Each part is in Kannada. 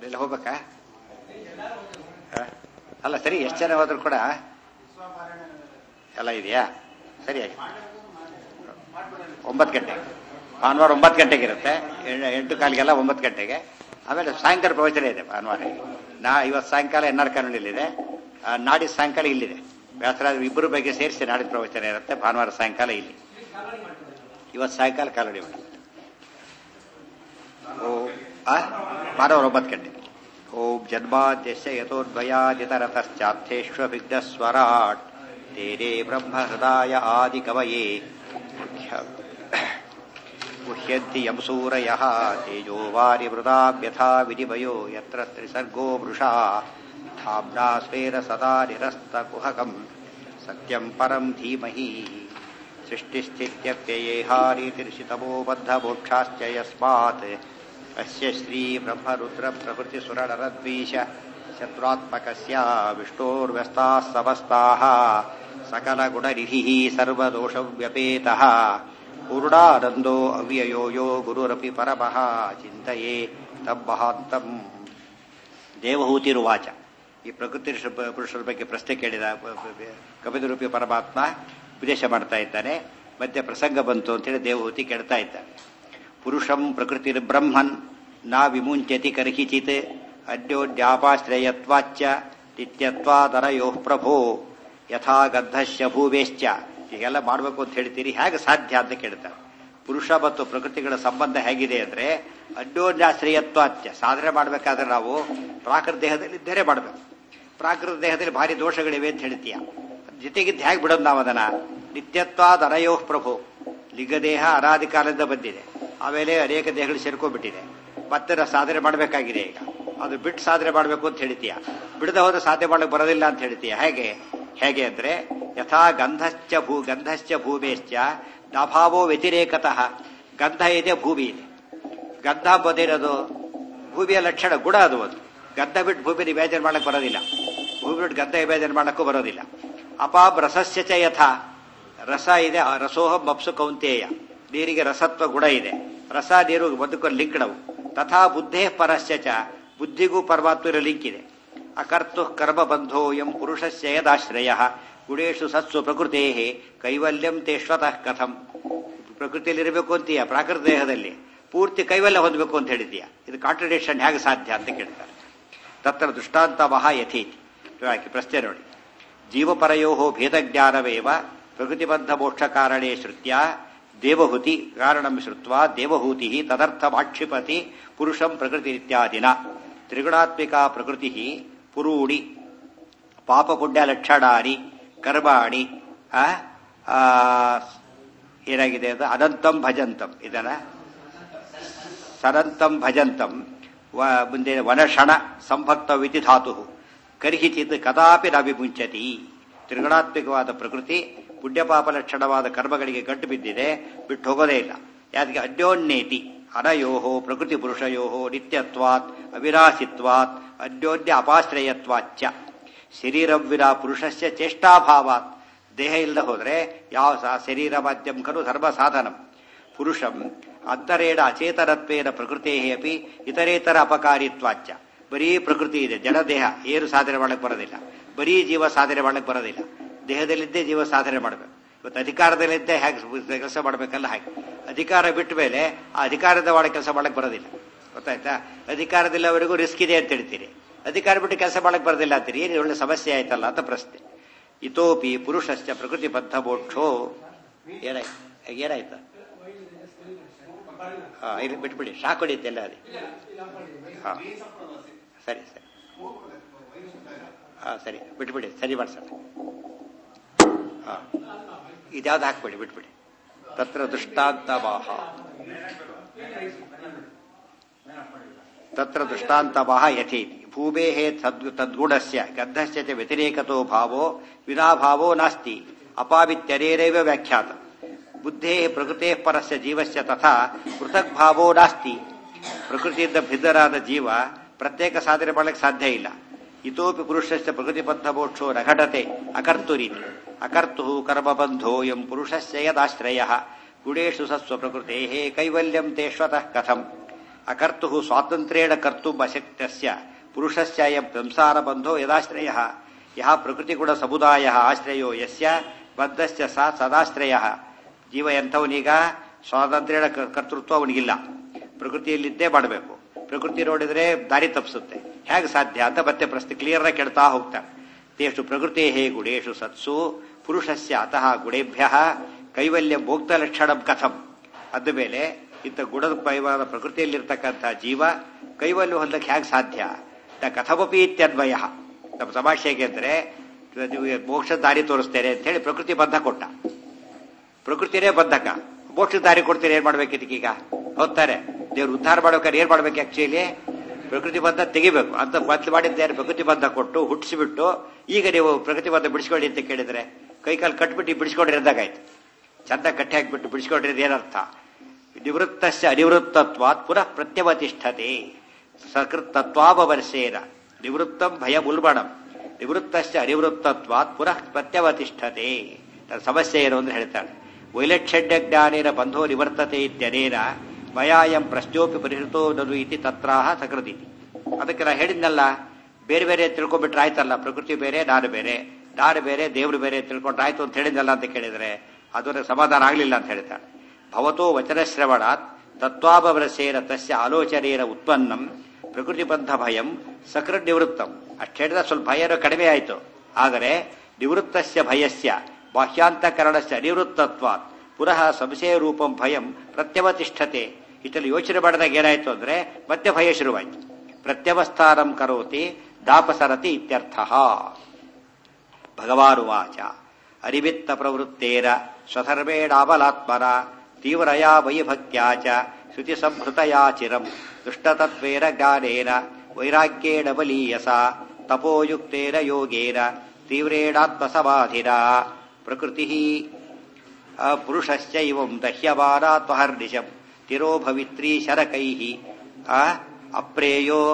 ಎಲ್ಲ ಹೋಗ್ಬೇಕಾ ಆ? ಅಲ್ಲ ಸರಿ ಎಷ್ಟು ಜನ ಹೋದ್ರು ಕೂಡ ಎಲ್ಲ ಇದೆಯಾ ಸರಿಯಾಗಿ ಒಂಬತ್ತು ಗಂಟೆಗೆ ಭಾನುವಾರ ಒಂಬತ್ತು ಗಂಟೆಗೆ ಇರುತ್ತೆ ಎ- ಎಂಟು ಕಾಲಿಗೆಲ್ಲ ಒಂಬತ್ತು ಗಂಟೆಗೆ ಆಮೇಲೆ ಸಾಯಂಕಾಲ ಪ್ರವಚನ ಇದೆ ಭಾನುವಾರ ನಾ ಇವತ್ತು ಸಾಯಂಕಾಲ ಎನ್ ಆರ್ ಕಾನೂನಲ್ಲಿದೆ ನಾಡಿದ್ದು ಸಾಯಂಕಾಲ ಇಲ್ಲಿದೆ ವ್ಯಾಸರಾಜ ಇಬ್ಬರು ಬಗ್ಗೆ ಸೇರಿಸಿ ನಾಡಿದ್ದು ಪ್ರವಚನ ಇರುತ್ತೆ ಭಾನುವಾರ ಸಾಯಂಕಾಲ ಇಲ್ಲಿ ಇವತ್ತು ಸಾಯಂಕಾಲ ಕಾಲಡಿ ಮಾಡಿ ಓ ಆ ಭಾನುವಾರ ಒಂಬತ್ತು ಗಂಟೆ ಓಂ ಜನ್ಮಾದ್ಯಸ್ಯ ಯಥೋದ್ಭಯಾದಿತರತಶ್ಚಾರ್ಥೇಷ್ವಭಿಗ್ಧಸ್ವರಾಟ್ ತೇರೇ ಬ್ರಹ್ಮ ಹೃದಯ ಆದಿ ಕವಯೇ ಮುಖ್ಯ ಮುಹ್ಯಂತಿ ಯಂ ಸೂರಯಃ ತೇಜೋ ವಾರಿ ಮೃದಾಭ್ಯಥಾ ವಿನಿಮಯೋ ಯತ್ರ ತ್ರಿಸರ್ಗೋ ವೃಷಾ ಧಾಮ್ನಾ ಸ್ವೇರ ಸದಾ ನಿರಸ್ತಕುಹಕಂ ಸತ್ಯಂ ಪರಂ ಧೀಮಹಿ ಸೃಷ್ಟಿಸ್ಥಿತ್ಯಪ್ಯಯೇಹಾರೀತಿರ್ಷಿತಮೋ ಬದ್ಧಮೋಕ್ಷಾಶ್ಚ ಯಸ್ಮಾತ್ ಅಸ್ಯ ಶ್ರೀ ಬ್ರಹ್ಮರುದ್ರ ಪ್ರಭೃತಿ ಸುರನರದ್ವೀಶ ಶತ್ರುತ್ಮಕಸ್ಯ ವಿಷ್ಣೋರ್ವ್ಯಸ್ತಾः ಸಮಸ್ತಾः सकलगुणनिधिः सर्वदोषव्यपेतः पूर्णानन्दो अव्ययो यो गुरुरपि परमः चिन्तये तम् महान्तम् ದೇವಹೂತಿರುವಾಚ ಈ ಪ್ರಕೃತಿ ಋಷಭ- ಪುರುಷರ ಬಗ್ಗೆ ಪ್ರಶ್ನೆ ಕೇಳಿದ ಕಪಿತರೂಪಿ ಪರಮಾತ್ಮ ಉಪದೇಶ ಮಾಡ್ತಾ ಇದ್ದಾನೆ ಮತ್ತೆ ಪ್ರಸಂಗ ಬಂತು ಅಂತೇಳಿ ದೇವಹೂತಿ ಕೇಳ್ತಾ ಇದ್ದಾನೆ ಪುರುಷಂ ಪ್ರಕೃತಿ ಬ್ರಹ್ಮನ್ ನಾ ವಿಮುಂಚತಿ ಕರ್ಹಿಚಿತ್ ಅನ್ಯೋನ್ಯಾಪಾಶ್ರಯತ್ವಾಚ್ಚ ನಿತ್ಯತ್ವಾದರಯೋ ಪ್ರಭೋ ಯಥಾ ಗದ್ಧಶ್ಯ ಭೂವೇಶ್ಚ ಹೀಗೆಲ್ಲ ಮಾಡಬೇಕು ಅಂತ ಹೇಳ್ತೀರಿ ಹೇಗೆ ಸಾಧ್ಯ ಅಂತ ಕೇಳ್ತಾರೆ ಪುರುಷ ಮತ್ತು ಪ್ರಕೃತಿಗಳ ಸಂಬಂಧ ಹೇಗಿದೆ ಅಂದ್ರೆ ಅನ್ಯೋನ್ಯಾಶ್ರಯತ್ವಾಚ್ಯ ಸಾಧನೆ ಮಾಡಬೇಕಾದ್ರೆ ನಾವು ಪ್ರಾಕೃತ ದೇಹದಲ್ಲಿ ಇದ್ದರೆ ಮಾಡಬೇಕು ಪ್ರಾಕೃತ ದೇಹದಲ್ಲಿ ಭಾರಿ ದೋಷಗಳಿವೆ ಅಂತ ಹೇಳ್ತೀಯ ಜೊತೆಗಿದ್ದು ಹೇಗೆ ಬಿಡೋದು ನಾವು ಅದನ್ನ ನಿತ್ಯತ್ವಾದ ಅನಯೋ ಪ್ರಭು ಲಿಂಗದೇಹ ಅನಾದಿ ಕಾಲದಿಂದ ಬಂದಿದೆ ಆಮೇಲೆ ಅನೇಕ ದೇಹಗಳು ಸೇರ್ಕೊಂಡ್ಬಿಟ್ಟಿದೆ ಮತ್ತೆ ನಾವು ಸಾಧನೆ ಮಾಡಬೇಕಾಗಿದೆ ಈಗ ಅದು ಬಿಟ್ಟು ಸಾಧನೆ ಮಾಡಬೇಕು ಅಂತ ಹೇಳ್ತೀಯ ಬಿಡದ ಹೋದ್ರೆ ಸಾಧನೆ ಮಾಡಕ್ಕೆ ಬರೋದಿಲ್ಲ ಅಂತ ಹೇಳ್ತೀಯ ಹೇಗೆ ಹೇಗೆ ಅಂದ್ರೆ ಯಥಾ ಗಂಧಶ್ಚ ಭೂ ಗಂಧಶ್ಚ ಭೂಮೇಶ್ಚ ನಾಭಾವೋ ವ್ಯತಿರೇಕತಃ ಗಂಧ ಇದೆ ಭೂಮಿ ಇದೆ ಗಂಧ ಅಂಬೋದೇನದು ಭೂಮಿಯ ಲಕ್ಷಣ ಗುಣ ಅದು ಅದು ಗಂಧ ಬಿಟ್ಟು ಭೂಮಿನ ಇಮ್ಯಾಜಿನ್ ಮಾಡಕ್ ಬರೋದಿಲ್ಲ ಭೂಮಿ ಬಿಟ್ಟು ಗಂಧ ಇಮ್ಯಾಜಿನ್ ಮಾಡಕ್ಕೂ ಬರೋದಿಲ್ಲ ಅಪಾಂ ರಸಸ್ಯ ಚ ಯಥಾ ರಸ ಇದೆ ಆ ರಸೋಹಂ ಮಪ್ಸು ಕೌಂತೇಯ ನೀರಿಗೆ ರಸತ್ವ ಗುಣ ಇದೆ ರಸ ನೀರು ಬದುಕು ಲಿಂಕ್ಡವು ತಥಾ ಬುದ್ಧೇ ಪರಸ್ಯ ಚ ಬುದ್ಧಿಗೂ ಪರಮಾತ್ಮರ ಲಿಂಕ್ ಇದೆ ಅಕರ್ತು ಕರ್ಮ ಬಂಧೋ ಎಂ ಪುರುಷಸ್ಯ ಯದಾಶ್ರಯ ಗುಣೇಶು ಸತ್ಸು ಪ್ರಕೃತೇ ಕೈವಲ್ಯಂ ತೇ ಶ್ವತಃ ಕಥಂ ಪ್ರಕೃತಿಯಲ್ಲಿ ಇರಬೇಕು ಅಂತೀಯ ಪ್ರಾಕೃತ ದೇಹದಲ್ಲಿ ಪೂರ್ತಿ ಕೈವಲ್ಯ ಹೊಂದಬೇಕು ಅಂತ ಹೇಳಿದೀಯ ಇದು ಕಾಂಟ್ರಡಿಕ್ಷನ್ ಹೇಗೆ ಸಾಧ್ಯ ಅಂತ ಕೇಳ್ತಾರೆ ತತ್ರ ದೃಷ್ಟಾಂತ ಮಹಾ ಯಥೇತಿ ಹಾಕಿ ಪ್ರಶ್ನೆ ನೋಡಿ ಜೀವಪರಯೋ ಭೇದಜ್ಞಾನವೇವ ಪ್ರಕೃತಿಬದ್ಧ ಮೋಕ್ಷ ಕಾರಣೇ ಶ್ರುತ್ಯ ದೇವಹೂತಿ ಕಾರಣಂ ಶ್ರುತ್ವ ದೇವಹೂತಿ ತದರ್ಥಮಾಕ್ಷಿಪತಿ ಪುರುಷಂ ಪ್ರಕೃತಿ ಇತ್ಯಾದಿನ ತ್ರಿಗುಣಾತ್ಮಿಕಾ ಪ್ರಕೃತಿ ಪುರೂಡಿ ಪಾಪ ಪುಣ್ಯ ಲಕ್ಷಣಾನಿ ಕರ್ಮಾಣಿ ಆ, ಆ, ಏನಾಗಿದೆ ಅದು ಅನಂತಂ ಭಜಂತಂ ಇದನ್ನ ಸರಂತಂ ಭಜಂತಂ ವ- ಮುಂದೆ ವನಷಣ ಸಂಭಕ್ತ ವಿಧಿ ಧಾತು ಕರ್ಹಿಚಿತ್ ಕದಾಪಿ ನ ವಿಮುಂಚತಿ ತ್ರಿಗುಣಾತ್ಮಕವಾದ ಪ್ರಕೃತಿ ಪುಣ್ಯಪಾಪ ಲಕ್ಷಣವಾದ ಕರ್ಮಗಳಿಗೆ ಗಂಟು ಬಿದ್ದಿದೆ ಬಿಟ್ಟು ಹೋಗೋದೇ ಇಲ್ಲ ಯಾದಕ್ಕೆ ಅನ್ಯೋನ್ಯೇತಿ ಅನಯೋಹೋ ಪ್ರಕೃತಿ ಪುರುಷಯೋಹೋ ನಿತ್ಯತ್ವಾತ್ ಅವಿನಾಶಿತ್ವಾತ್ ಅನ್ಯೋನ್ಯ ಅಪಾಶ್ರಯತ್ವಾಚ್ಚ ಶರೀರಂ ವಿನಾ ಪುರುಷಸ್ಯ ಚೇಷ್ಟಾಭಾವಾತ್ ದೇಹ ಇಲ್ಲದೆ ಹೋದ್ರೆ ಯಾವ ಸಾ- ಶರೀರ ಮಾಧ್ಯಮ ಖಲು ಧರ್ಮ ಸಾಧನಂ ಪುರುಷಂ ಅಂತರೇಣ ಅಚೇತನತ್ವೇನ ಪ್ರಕೃತೇ ಅಪಿ ಇತರೇತರ ಅಪಕಾರಿತ್ವಾಚ್ಚ ಬರೀ ಪ್ರಕೃತಿ ಇದೆ ಜಡದೇಹ ಏನು ಸಾಧನೆ ಮಾಡಕ್ ಬರೋದಿಲ್ಲ ಬರೀ ಜೀವ ಸಾಧನೆ ಮಾಡಕ್ ಬರೋದಿಲ್ಲ ದೇಹದಲ್ಲಿದ್ದೇ ಜೀವ ಸಾಧನೆ ಮಾಡಬೇಕು ಇವತ್ತು ಅಧಿಕಾರದಲ್ಲಿದ್ದೇ ಹೇಗೆ ಕೆಲಸ ಮಾಡಬೇಕಲ್ಲ ಹಾಗೆ ಅಧಿಕಾರ ಬಿಟ್ಟ ಮೇಲೆ ಆ ಅಧಿಕಾರದ ಒಳಗೆ ಕೆಲಸ ಮಾಡಕ್ ಬರೋದಿಲ್ಲ ಗೊತ್ತಾಯ್ತಾ ಅಧಿಕಾರದಲ್ಲಿವರೆಗೂ ರಿಸ್ಕ್ ಇದೆ ಅಂತ ಹೇಳ್ತೀರಿ ಅಧಿಕಾರ ಬಿಟ್ಟು ಕೆಲಸ ಮಾಡಕ್ ಬರೋದಿಲ್ಲ ಅಂತೀರಿ ಏನು ಒಳ್ಳೆ ಸಮಸ್ಯೆ ಆಯ್ತಲ್ಲ ಅಂತ ಪ್ರಶ್ನೆ ಇತೋಪಿ ಪುರುಷಶ್ಚ ಪ್ರಕೃತಿ ಬದ್ಧ ಮೋಕ್ಷೋ ಏನಾಯ್ತು ಏನಾಯ್ತು ಹಾ ಇಲ್ಲಿ ಬಿಟ್ಬಿಡಿ ಶಾಕ್ ಹೊಡಿಯುತ್ತೆಲ್ಲ ಅದೇ ಹಾ ಸರಿ ಸರಿ ಹಾ ಸರಿ ಬಿಟ್ಬಿಡಿ ಸರಿ ಮಾಡ್ಸೋಣ ಹಾ ಇದ್ಯಾವ್ದು ಹಾಕ್ಬೇಡಿ ಬಿಟ್ಬಿಡಿ ತತ್ರ ದೃಷ್ಟಾಂತ ಮಾಹ ತತ್ರ ದೃಷ್ಟಾಂತ ಮಾಹ ಯಥೇತಿ ಭೂಮೇಃ ತದ್ ತದ್ಗುಣಸ್ಯ ಗಂಧಸ್ಯ ಚ ವ್ಯತಿರೇಕತೋ ಭಾವೋ ವಿನಾಭಾವೋ ನಾಸ್ತಿ ಅಪಾವಿತ್ಯರೇರೈವ ವ್ಯಾಖ್ಯಾತ ಬುದ್ಧೇ ಪ್ರಕೃತೇ ಪರಸ್ಯ ಜೀವಸ್ಯ ತಥಾ ಪೃಥಕ್ ಭಾವೋ ನಾಸ್ತಿ ಪ್ರಕೃತಿಯಿಂದ ಭಿನ್ನರಾದ ಜೀವ ಪ್ರತ್ಯೇಕ ಸಾಧನೆ ಮಾಡಲಿಕ್ಕೆ ಸಾಧ್ಯ ಇಲ್ಲ ಇತೋಪಿ ಪುರುಷಸ್ಯ ಪ್ರಕೃತಿಬದ್ಧ ಮೋಕ್ಷೋ ನ ಘಟತೆ ಅಕರ್ತುರೀತಿ ಅಕರ್ತು ಕರ್ಮಬಂಧೋ ಎಂ ಪುರುಷಸ್ಯ ಯದಾಶ್ರಯ ಗುಣೇಶು ಸಸ್ವ ಪ್ರಕೃತೆ ಕೈವಲ್ಯಂ ತೇ ಶ್ವತಃ ಕಥಂ ಅಕರ್ತು ಸ್ವಾತಂತ್ರ್ಯೇಣ ಕರ್ತು ಅಶಕ್ತಸ್ಯ ಪುರುಷಸ್ಯ ಸಂಸಾರ ಬಂಧೋ ಯದಾಶ್ರಯ ಯಹ ಪ್ರಕೃತಿಗುಣ ಸಮುದಾಯ ಆಶ್ರಯೋ ಯಸ್ಯ ಬದ್ಧಸ್ಯ ಸಾ ಸದಾಶ್ರಯ ಜೀವ ಎಂಥವನೀಗ ಸ್ವಾತಂತ್ರ್ಯದ ಕರ್ತೃತ್ವ ಅವನಿಗಿಲ್ಲ ಪ್ರಕೃತಿಯಲ್ಲಿದ್ದೇ ಮಾಡಬೇಕು ಪ್ರಕೃತಿ ನೋಡಿದ್ರೆ ದಾರಿ ತಪ್ಪಿಸುತ್ತೆ ಹೇಗೆ ಸಾಧ್ಯ ಅಂತ ಮತ್ತೆ ಪ್ರಶ್ನೆ ಕ್ಲಿಯರ್ ಆಗಿ ಕೇಳ್ತಾ ಹೋಗ್ತಾರೆ ತೇಷು ಪ್ರಕೃತಿ ಹೇ ಗುಣೇಶು ಸತ್ಸು ಪುರುಷಸ್ಯ ಅತಃ ಗುಣೇಭ್ಯ ಕೈವಲ್ಯ ಮೋಕ್ತ ಲಕ್ಷಣಂ ಕಥಂ ಅದ ಮೇಲೆ ಇಂಥ ಗುಣದ ಪೈವಾದ ಪ್ರಕೃತಿಯಲ್ಲಿರ್ತಕ್ಕಂಥ ಜೀವ ಕೈವಲ್ಯ ಹೊಂದಕ್ಕೆ ಹೇಗೆ ಸಾಧ್ಯ ನ ಕಥಮಪಿ ಇತ್ಯನ್ವಯ ನಮ್ಮ ತಮಾಷೆಗೆ ಅಂದ್ರೆ ನೀವು ಮೋಕ್ಷ ದಾರಿ ತೋರಿಸ್ತೇನೆ ಅಂತ ಹೇಳಿ ಪ್ರಕೃತಿ ಬಂಧ ಕೊಟ್ಟ ಪ್ರಕೃತಿನೇ ಬಂಧಕ ಮೋಕ್ಷ ದಾರಿ ಕೊಡ್ತೀರಿ ಏನ್ ಮಾಡ್ಬೇಕಿದಕ್ಕೀಗ ಹೋಗ್ತಾರೆ ದೇವ್ರು ಉದ್ಧಾರ ಮಾಡ್ಬೇಕಾದ್ರೆ ಏನ್ ಮಾಡ್ಬೇಕು ಆಕ್ಚುಲಿ ಪ್ರಕೃತಿ ಬಂಧ ತೆಗಿಬೇಕು ಅಂತ ಮೊದಲು ಮಾಡಿದ್ದೇನೆ ಪ್ರಕೃತಿ ಬಂಧ ಕೊಟ್ಟು ಹುಟ್ಟಿಸಿಬಿಟ್ಟು ಈಗ ನೀವು ಪ್ರಕೃತಿ ಬಂಧ ಬಿಡಿಸ್ಕೊಳ್ಳಿ ಅಂತ ಕೇಳಿದ್ರೆ ಕೈಕಾಲು ಕಟ್ಬಿಟ್ಟು ಬಿಡಿಸ್ಕೊಂಡ್ರೆ ಎಂದಾಗಾಯ್ತು ಚಂದ ಕಟ್ಟಿ ಹಾಕ್ಬಿಟ್ಟು ಬಿಡಿಸ್ಕೊಂಡ್ರೆ ಏನರ್ಥ ನಿವೃತ್ತಸ್ಯ ಅನಿವೃತ್ತತ್ವಾತ್ ಪುನಃ ಪ್ರತ್ಯವತಿಷ್ಠತೆ ಸಕೃತ್ತತ್ವಾಪವರ್ಷೇನ ನಿವೃತ್ತಂ ಭಯ ಉಲ್ಬಣಂ ನಿವೃತ್ತಸ್ಯ ಅನಿವೃತ್ತತ್ವಾತ್ ಪುನಃ ಪ್ರತ್ಯವತಿಷ್ಠತೆ ತನ್ನ ಸಮಸ್ಯೆ ಏನು ಅಂತ ಹೇಳ್ತಾಳೆ ವೈಲಕ್ಷಣ್ಯ ಜ್ಞಾನೇನ ಬಂಧೋ ನಿವರ್ತತೆ ಇತ್ಯನೇನ ಮಯಾಯಂ ಪ್ರಶ್ನೋಪಿ ಪರಿಹೃತೋ ನನು ಇತಿ ತತ್ರಾಹ ಸಕೃತಿ ಅದಕ್ಕೆ ನಾ ಹೇಳಿದ್ನಲ್ಲ ಬೇರೆ ಬೇರೆ ತಿಳ್ಕೊಂಡ್ಬಿಟ್ರೆ ಆಯ್ತಲ್ಲ ಪ್ರಕೃತಿ ಬೇರೆ ನಾನು ಬೇರೆ ನಾನು ಬೇರೆ ದೇವರು ಬೇರೆ ತಿಳ್ಕೊಂಡ್ರೆ ಆಯ್ತು ಅಂತ ಹೇಳಿದ್ನಲ್ಲ ಅಂತ ಕೇಳಿದ್ರೆ ಅದರ ಸಮಾಧಾನ ಆಗಲಿಲ್ಲ ಅಂತ ಹೇಳ್ತಾಳೆ ಭವತೋ ವಚನಶ್ರವಣಾತ್ ತತ್ವಾಪವರಸೇನ ತಸ್ಯ ಆಲೋಚನೆಯ ಉತ್ಪನ್ನಂ ಪ್ರಕೃತಿಬದ್ಧ ಭಯಂ ಸಕೃತ್ ನಿವೃತ್ತಂ ಅಷ್ಟು ಹೇಳಿದ್ರೆ ಸ್ವಲ್ಪ ಭಯನೂ ಕಡಿಮೆ ಆಯಿತು ಆದರೆ ನಿವೃತ್ತಸ್ಯ ಭಯಸ್ಯ ಬಾಹ್ಯಾಂತಕರಣಸ್ಯ ಅನಿವೃತ್ತತ್ವಾತ್ ಪುನಃ ಸಂಶಯ ರೂಪಂ ಭಯಂ ಪ್ರತ್ಯವತಿಷ್ಠತೆ ಇಷ್ಟಲ್ಲಿ ಯೋಚನೆ ಮಾಡಿದಾಗ ಏನಾಯ್ತು ಅಂದ್ರೆ ಮತ್ತೆ ಭಯ ಶುರುವಾಯಿತು ಪ್ರತ್ಯವಸ್ಥಾನಂ ಕರೋತಿ ದಾಪಸರತಿ ಇತ್ಯರ್ಥ ಭಗವಾನುವಾಚ ಅರಿವಿತ್ತ ಪ್ರವೃತ್ತೇರ ಸ್ವಧರ್ಮೇಣಾಬಲಾತ್ಮನ ತೀವ್ರಯಾ ವೈಭಕ್ತ್ಯಾ ಚ ಶ್ರುತಿ ಸಂಹೃತಯಾ ಚಿರಂ ದುಷ್ಟತತ್ವೇನ ಜ್ಞಾನೇನ ವೈರಾಗ್ಯೇಣ ಬಲೀಯಸ ತಪೋಯುಕ್ತೇನ ಯೋಗೇನ ತೀವ್ರೇಣಾತ್ಮಸಮಾಧಿನ ಪ್ರಕೃತಿ ಪುರುಷಶ್ಚ ಇವಂ ದಹ್ಯಮಾನಾತ್ಮಹರ್ನಿಶಂ ತಿರೋಭವಿತ್ರೀ ಶರಕೈ ಅಪ್ರೇಯೋ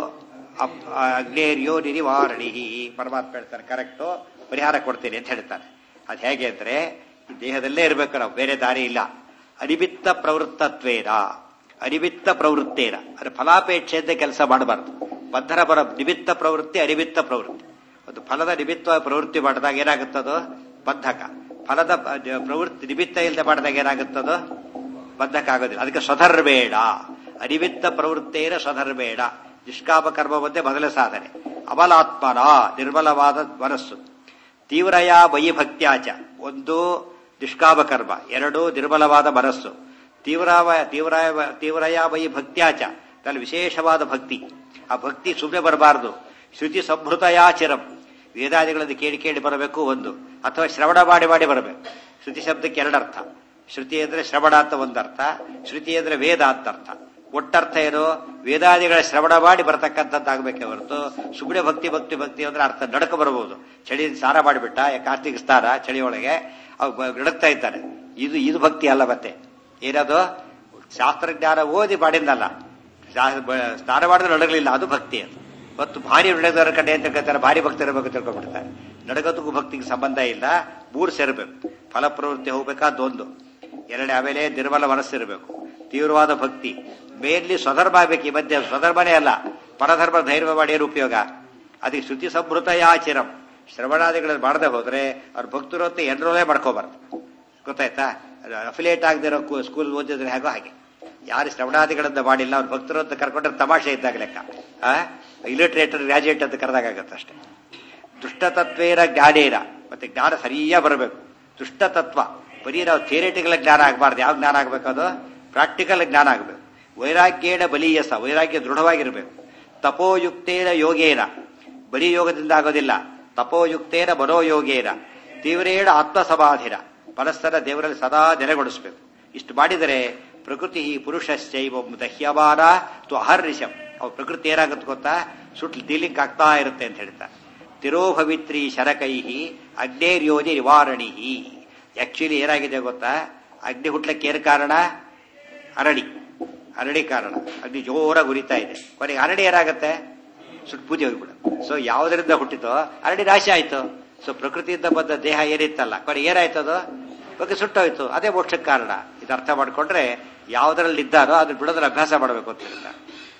ಅಗ್ನೇರ್ಯೋ ನಿರಿವಾರಣಿ ಪರಮಾತ್ಮ ಹೇಳ್ತಾರೆ ಕರೆಕ್ಟು ಪರಿಹಾರ ಕೊಡ್ತೇನೆ ಅಂತ ಹೇಳ್ತಾನೆ ಅದು ಹೇಗೆ ಅಂದ್ರೆ ಈ ದೇಹದಲ್ಲೇ ಇರಬೇಕು ನಾವು ಬೇರೆ ದಾರಿ ಇಲ್ಲ ಅನಿಮಿತ್ತ ಪ್ರವೃತ್ತತ್ವೇನ ಅನಿಮಿತ್ತ ಪ್ರವೃತ್ತೇನ ಅದು ಫಲಾಪೇಕ್ಷೆಯಿಂದ ಕೆಲಸ ಮಾಡಬಾರ್ದು ಬದ್ಧರ ಬರ ನಿಮಿತ್ತ ಪ್ರವೃತ್ತಿ ಅನಿಮಿತ್ತ ಪ್ರವೃತ್ತಿ ಒಂದು ಫಲದ ನಿಮಿತ್ತ ಪ್ರವೃತ್ತಿ ಮಾಡಿದಾಗ ಏನಾಗುತ್ತದೋ ಬದ್ಧಕ ಫಲದ ಪ್ರವೃತ್ತಿ ನಿಮಿತ್ತ ಇಲ್ಲದೆ ಮಾಡಿದಾಗ ಏನಾಗುತ್ತದೋ ಬದ್ಧಕ ಆಗೋದಿಲ್ಲ ಅದಕ್ಕೆ ಸ್ವಧರ್ಬೇಡ ಅನಿಮಿತ್ತ ಪ್ರವೃತ್ತೇನ ಸ್ವಧರ್ಬೇಡ ನಿಷ್ಕಾಮ ಕರ್ಮ ಒಂದೇ ಮೊದಲ ಸಾಧನೆ ಅಬಲಾತ್ಮನ ನಿರ್ಮಲವಾದ ಮನಸ್ಸು ತೀವ್ರಯ ವೈಭಕ್ತ್ಯಾಚ ಒಂದು ನಿಷ್ಕಾಮ ಕರ್ಮ ಎರಡು ನಿರ್ಮಲವಾದ ಮನಸ್ಸು ತೀವ್ರವ ತೀವ್ರ ತೀವ್ರಯ ವೈಭಕ್ತ್ಯಾಚ ನಲ್ಲಿ ವಿಶೇಷವಾದ ಭಕ್ತಿ ಆ ಭಕ್ತಿ ಸುಮ್ಮನೆ ಬರಬಾರದು ಶ್ರುತಿ ಸಂಭೃತಯಾಚಿರಂ ವೇದಾದಿಗಳನ್ನು ಕೇಳಿ ಕೇಳಿ ಬರಬೇಕು ಒಂದು ಅಥವಾ ಶ್ರವಣ ಮಾಡಿ ಮಾಡಿ ಬರಬೇಕು ಶ್ರುತಿ ಶಬ್ದಕ್ಕೆ ಎರಡರ್ಥ ಶ್ರುತಿ ಅಂದ್ರೆ ಶ್ರವಣ ಅಂತ ಒಂದರ್ಥ ಶ್ರುತಿ ಅಂದ್ರೆ ವೇದ ಅಂತ ಅರ್ಥ ಒಟ್ಟರ್ಥ ಏನು ವೇದಾದಿಗಳ ಶ್ರವಣ ಮಾಡಿ ಬರತಕ್ಕಂಥದ್ದಾಗಬೇಕೆ ಹೊರತು ಸುಮ್ಮನೆ ಭಕ್ತಿ ಭಕ್ತಿ ಭಕ್ತಿ ಅಂದ್ರೆ ಅರ್ಥ ನಡಕ ಬರಬಹುದು ಚಳಿ ಸ್ನಾನ ಮಾಡಿಬಿಟ್ಟ ಕಾರ್ತಿಕ ಸ್ನಾನ ಚಳಿ ಒಳಗೆ ನಡಕ್ತಾ ಇದ್ದಾನೆ ಇದು ಇದು ಭಕ್ತಿ ಅಲ್ಲ ಮತ್ತೆ ಏನದು ಶಾಸ್ತ್ರಜ್ಞಾನ ಓದಿ ಮಾಡಿದ್ದಲ್ಲ ಸ್ನಾನ ಮಾಡಿದ್ರೆ ನಡಗಲಿಲ್ಲ ಅದು ಭಕ್ತಿ ಅದು ಮತ್ತು ಭಾರಿ ನಡೆದವರ ಕಡೆ ಅಂತ ಹೇಳ್ತಾರೆ ಭಾರಿ ಭಕ್ತಿ ಇರಬೇಕು ತಿಳ್ಕೊಂಡ್ಬಿಡ್ತಾರೆ ನಡಗೋದಕ್ಕೂ ಭಕ್ತಿಗೆ ಸಂಬಂಧ ಇಲ್ಲ ಮೂರು ಸೇರಬೇಕು ಫಲಪ್ರವೃತ್ತಿ ಹೋಗ್ಬೇಕಾದ ಒಂದು ಎರಡನೇ ಆಮೇಲೆ ನಿರ್ಮಲ ಮನಸ್ಸಿರಬೇಕು ತೀವ್ರವಾದ ಭಕ್ತಿ ಮೇನ್ಲಿ ಸ್ವಧರ್ಮ ಆಗ್ಬೇಕು ಈ ಮಧ್ಯೆ ಸ್ವಧರ್ಮನೇ ಅಲ್ಲ ಪರಧರ್ಮ ಧೈರ್ಯ ಮಾಡಿ ಏನು ಉಪಯೋಗ ಅದಕ್ಕೆ ಶ್ರುತಿ ಸಂಭೃತ ಯಾಚಿರಂ ಶ್ರವಣಾದಿಗಳನ್ನು ಮಾಡದೆ ಹೋದ್ರೆ ಅವ್ರ ಭಕ್ತರು ಅಂತ ಎನ್ರೋಲೇ ಮಾಡ್ಕೋಬಾರ್ದು ಗೊತ್ತಾಯ್ತಾ ಅಫಿಲಿಯೇಟ್ ಆಗದಿರೋ ಸ್ಕೂಲ್ ಓದಿದ್ರೆ ಹೇಗೋ ಹಾಗೆ ಯಾರು ಶ್ರವಣಾದಿಗಳನ್ನ ಮಾಡಿಲ್ಲ ಅವ್ರ ಭಕ್ತರು ಅಂತ ಕರ್ಕೊಂಡ್ರೆ ತಮಾಷೆ ಇದ್ದಾಗ ಲೆಕ್ಕ ಇಲಿಟ್ರೇಟರ್ ಗ್ರಾಜುಯೇಟ್ ಅಂತ ಕರೆದಾಗತ್ತೆ ಅಷ್ಟೇ ದುಷ್ಟತತ್ವೇನ ಜ್ಞಾನೇನ ಮತ್ತೆ ಜ್ಞಾನ ಸರಿಯಾ ಬರಬೇಕು ದುಷ್ಟತತ್ವ ಬರೀ ನಾವು ಥಿಯರಿಟಿಕಲ್ ಜ್ಞಾನ ಆಗಬಾರ್ದು ಯಾವ ಜ್ಞಾನ ಆಗಬೇಕು ಅದು ಪ್ರಾಕ್ಟಿಕಲ್ ಜ್ಞಾನ ಆಗಬೇಕು ವೈರಾಗ್ಯೇನ ಬಲೀಯಸ ವೈರಾಗ್ಯ ದೃಢವಾಗಿರಬೇಕು ತಪೋಯುಕ್ತೇನ ಯೋಗೇನ ಬರೀ ಯೋಗದಿಂದ ಆಗೋದಿಲ್ಲ ತಪೋಯುಕ್ತೇನ ಮನೋಯೋಗೇನ ತೀವ್ರೇಣ ಆತ್ಮಸಮಾಧಿನ ಪರಸ್ಪರ ದೇವರಲ್ಲಿ ಸದಾ ನೆಲೆಗೊಳಿಸಬೇಕು ಇಷ್ಟು ಮಾಡಿದರೆ ಪ್ರಕೃತಿ ಪುರುಷಶ್ಚೈವ ದಹ್ಯಮಾನ ತು ಅಹರ್ನಿಶಂ ಅವ್ ಪ್ರಕೃತಿ ಏನಾಗುತ್ತೆ ಗೊತ್ತಾ ಸುಟ್ಲು ಡೀಲಿಂಗ್ ಆಗ್ತಾ ಇರುತ್ತೆ ಅಂತ ಹೇಳ್ತಾರೆ ತಿರೋಭವಿತ್ರಿ ಶರಕೈಹಿ ಅಗ್ನೇರ್ಯೋಜಿ ನಿವಾರಣಿ ಆಕ್ಚುಲಿ ಏನಾಗಿದೆ ಗೊತ್ತಾ ಅಗ್ನಿ ಹುಟ್ಲಕ್ಕೆ ಏನು ಕಾರಣ ಅರಳಿ ಅರಳಿ ಕಾರಣ ಅಗ್ನಿ ಜೋರಾಗಿ ಉರಿತಾ ಇದೆ ಕೊನೆಗೆ ಅರಳಿ ಏನಾಗುತ್ತೆ ಸುಟ್ಟು ಪೂಜೆ ಹೋಗ್ಬಿಡುತ್ತೆ ಸೊ ಯಾವುದರಿಂದ ಹುಟ್ಟಿತೋ ಅರಳಿ ನಾಶ ಆಯ್ತು ಸೊ ಪ್ರಕೃತಿಯಿಂದ ಬಂದ ದೇಹ ಏನಿತ್ತಲ್ಲ ಕೊನೆಗೆ ಏನಾಯ್ತದು ಬಗ್ಗೆ ಸುಟ್ಟೋಯ್ತು ಅದೇ ಮೋಕ್ಷಕ್ಕೆ ಕಾರಣ ಇದು ಅರ್ಥ ಮಾಡ್ಕೊಂಡ್ರೆ ಯಾವುದರಲ್ಲಿ ಇದ್ದಾರೋ ಅದನ್ನ ಬಿಡೋದ್ರ ಅಭ್ಯಾಸ ಮಾಡಬೇಕು ಅಂತ ಹೇಳ್ತಾರೆ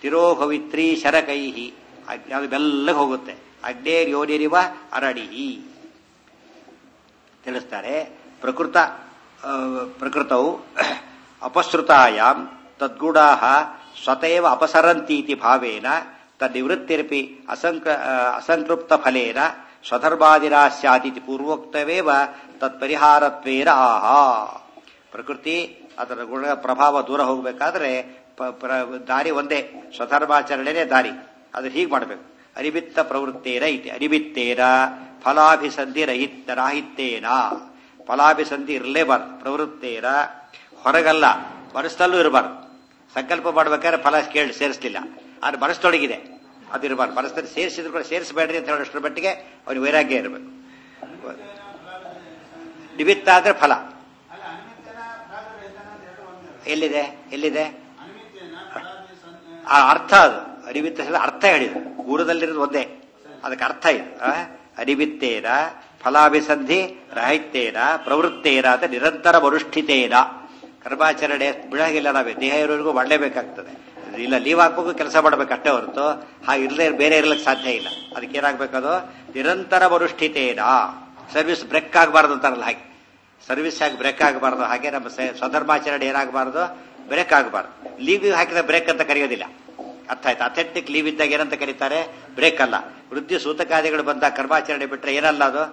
ತಿರೋಭವಿತ್ರಿ ಶರಕೈಹಿ ಅಗ್ನಿ ಅದು ಬೆಲ್ಲಗೆ ಹೋಗುತ್ತೆ ಅಗ್ನೇರ್ ಯೋನಿರಿವ ಅರಡಿಹಿ ತಿಳಿಸ್ತಾರೆ ಪ್ರಕೃತ ಆ, ಪ್ರಕೃತವು ಅಪಸೃತಾಯಾಂ ತದ್ಗುಣಾ ಸ್ವತೇವ ಅಪಸರಂತೀತಿ ಭಾವೇನ ತನ್ನಿವೃತ್ತಿರಪಿ ಅಸಂಕ ಅಸಂತೃಪ್ತ ಫಲೇನ ಸ್ವಧರ್ಮಾದಿರಾ ಸ್ಯಾದಿತಿ ಪೂರ್ವೋಕ್ತವೇವ ತತ್ಪರಿಹಾರತ್ವೇನ ಆಹಾ ಪ್ರಕೃತಿ ಅದರ ಗುಣ ಪ್ರಭಾವ ದೂರ ಹೋಗಬೇಕಾದ್ರೆ ಪ- ಪ್ರ- ದಾರಿ ಒಂದೇ ಸ್ವಧರ್ಮಾಚರಣೆನೇ ದಾರಿ ಅದು ಹೀಗೆ ಮಾಡಬೇಕು ಅರಿಬಿತ್ತ ಪ್ರವೃತ್ತೇನ ಇತಿ ಅರಿಬಿತ್ತೇನ ಫಲಾಭಿಸಂಧಿ ರಹಿತ ರಾಹಿತ್ಯೇನ ಫಲಾಭಿಸಂಧಿ ಇರಲೇಬಾರ್ದು ಪ್ರವೃತ್ತೇನ ಹೊರಗಲ್ಲ ಮನಸ್ಸಲ್ಲೂ ಇರಬಾರ್ದು ಸಂಕಲ್ಪ ಮಾಡ್ಬೇಕಾದ್ರೆ ಫಲ ಕೇಳಿ ಸೇರಿಸಲಿಲ್ಲ ಆದ್ರೆ ಮನಸ್ಸೊಳಗಿದೆ ಅದು ಇರಬಾರ್ದು ಮನಸ್ಸಲ್ಲಿ ಸೇರಿಸಿದ್ರು ಕೂಡ ಸೇರಿಸಬೇಡ್ರಿ ಅಂತ ಹೇಳೋಷ್ಟ್ರ ಮಟ್ಟಿಗೆ ಅವ್ರಿಗೆ ವೈರಾಗ್ಯ ಇರಬೇಕು ನಿಮಿತ್ತ ಅಂದ್ರೆ ಫಲ ಎಲ್ಲಿದೆ ಎಲ್ಲಿದೆ ಆ ಅರ್ಥ ಅದು ಅರಿವಿತ್ತ ಶಬ್ದ ಅರ್ಥ ಹೇಳಿದ್ರು ಗೂಢದಲ್ಲಿರೋದು ಒಂದೇ ಅದಕ್ಕೆ ಅರ್ಥ ಇದು ಆ? ಅರಿವಿತ್ತೇನ ಫಲಾಭಿಸಂಧಿ ರಾಹಿತ್ಯೇನ ಪ್ರವೃತ್ತೇನ ಅಂತ ನಿರಂತರ ಮನುಷ್ಠಿತೇನ ಕರ್ಮಾಚರಣೆ ಬಿಡಾಗಿಲ್ಲ ನಾವೇ ದೇಹ ಇರೋರಿಗೂ ಮಾಡಲೇಬೇಕಾಗ್ತದೆ ಇಲ್ಲ ಲೀವ್ ಹಾಕೋಕು ಕೆಲಸ ಮಾಡ್ಬೇಕಷ್ಟೇ ಹೊರತು ಹಾಗೆ ಇರಲೇ ಬೇರೆ ಇರ್ಲಿಕ್ಕೆ ಸಾಧ್ಯ ಇಲ್ಲ ಅದಕ್ಕೆ ಏನಾಗ್ಬೇಕದು ನಿರಂತರ ಮನುಷ್ಠಿತೇನ ಸರ್ವಿಸ್ ಬ್ರೇಕ್ ಆಗಬಾರ್ದು ಅಂತಾರಲ್ಲ ಹಾಗೆ ಸರ್ವಿಸ್ ಆಗಿ ಬ್ರೇಕ್ ಆಗಬಾರ್ದು ಹಾಗೆ ನಮ್ಮ ಸ- ಸ್ವಧರ್ಮಾಚರಣೆ ಏನಾಗಬಾರ್ದು ಬ್ರೇಕ್ ಆಗಬಾರ್ದು ಲೀವ್ ಹಾಕಿದ ಬ್ರೇಕ್ ಅಂತ ಕರೆಯೋದಿಲ್ಲ ಅರ್ಥ ಆಯ್ತು ಅಥೆಂಟಿಕ್ ಲೀವ್ ಇದ್ದಾಗ ಏನಂತ ಕರೀತಾರೆ ಬ್ರೇಕ್ ಅಲ್ಲ ವೃದ್ಧಿ ಸೂತಕಾದಿಗಳು ಬಂದಾಗ ಕರ್ಮಾಚರಣೆ ಬಿಟ್ರೆ ಏನಲ್ಲ ಅದು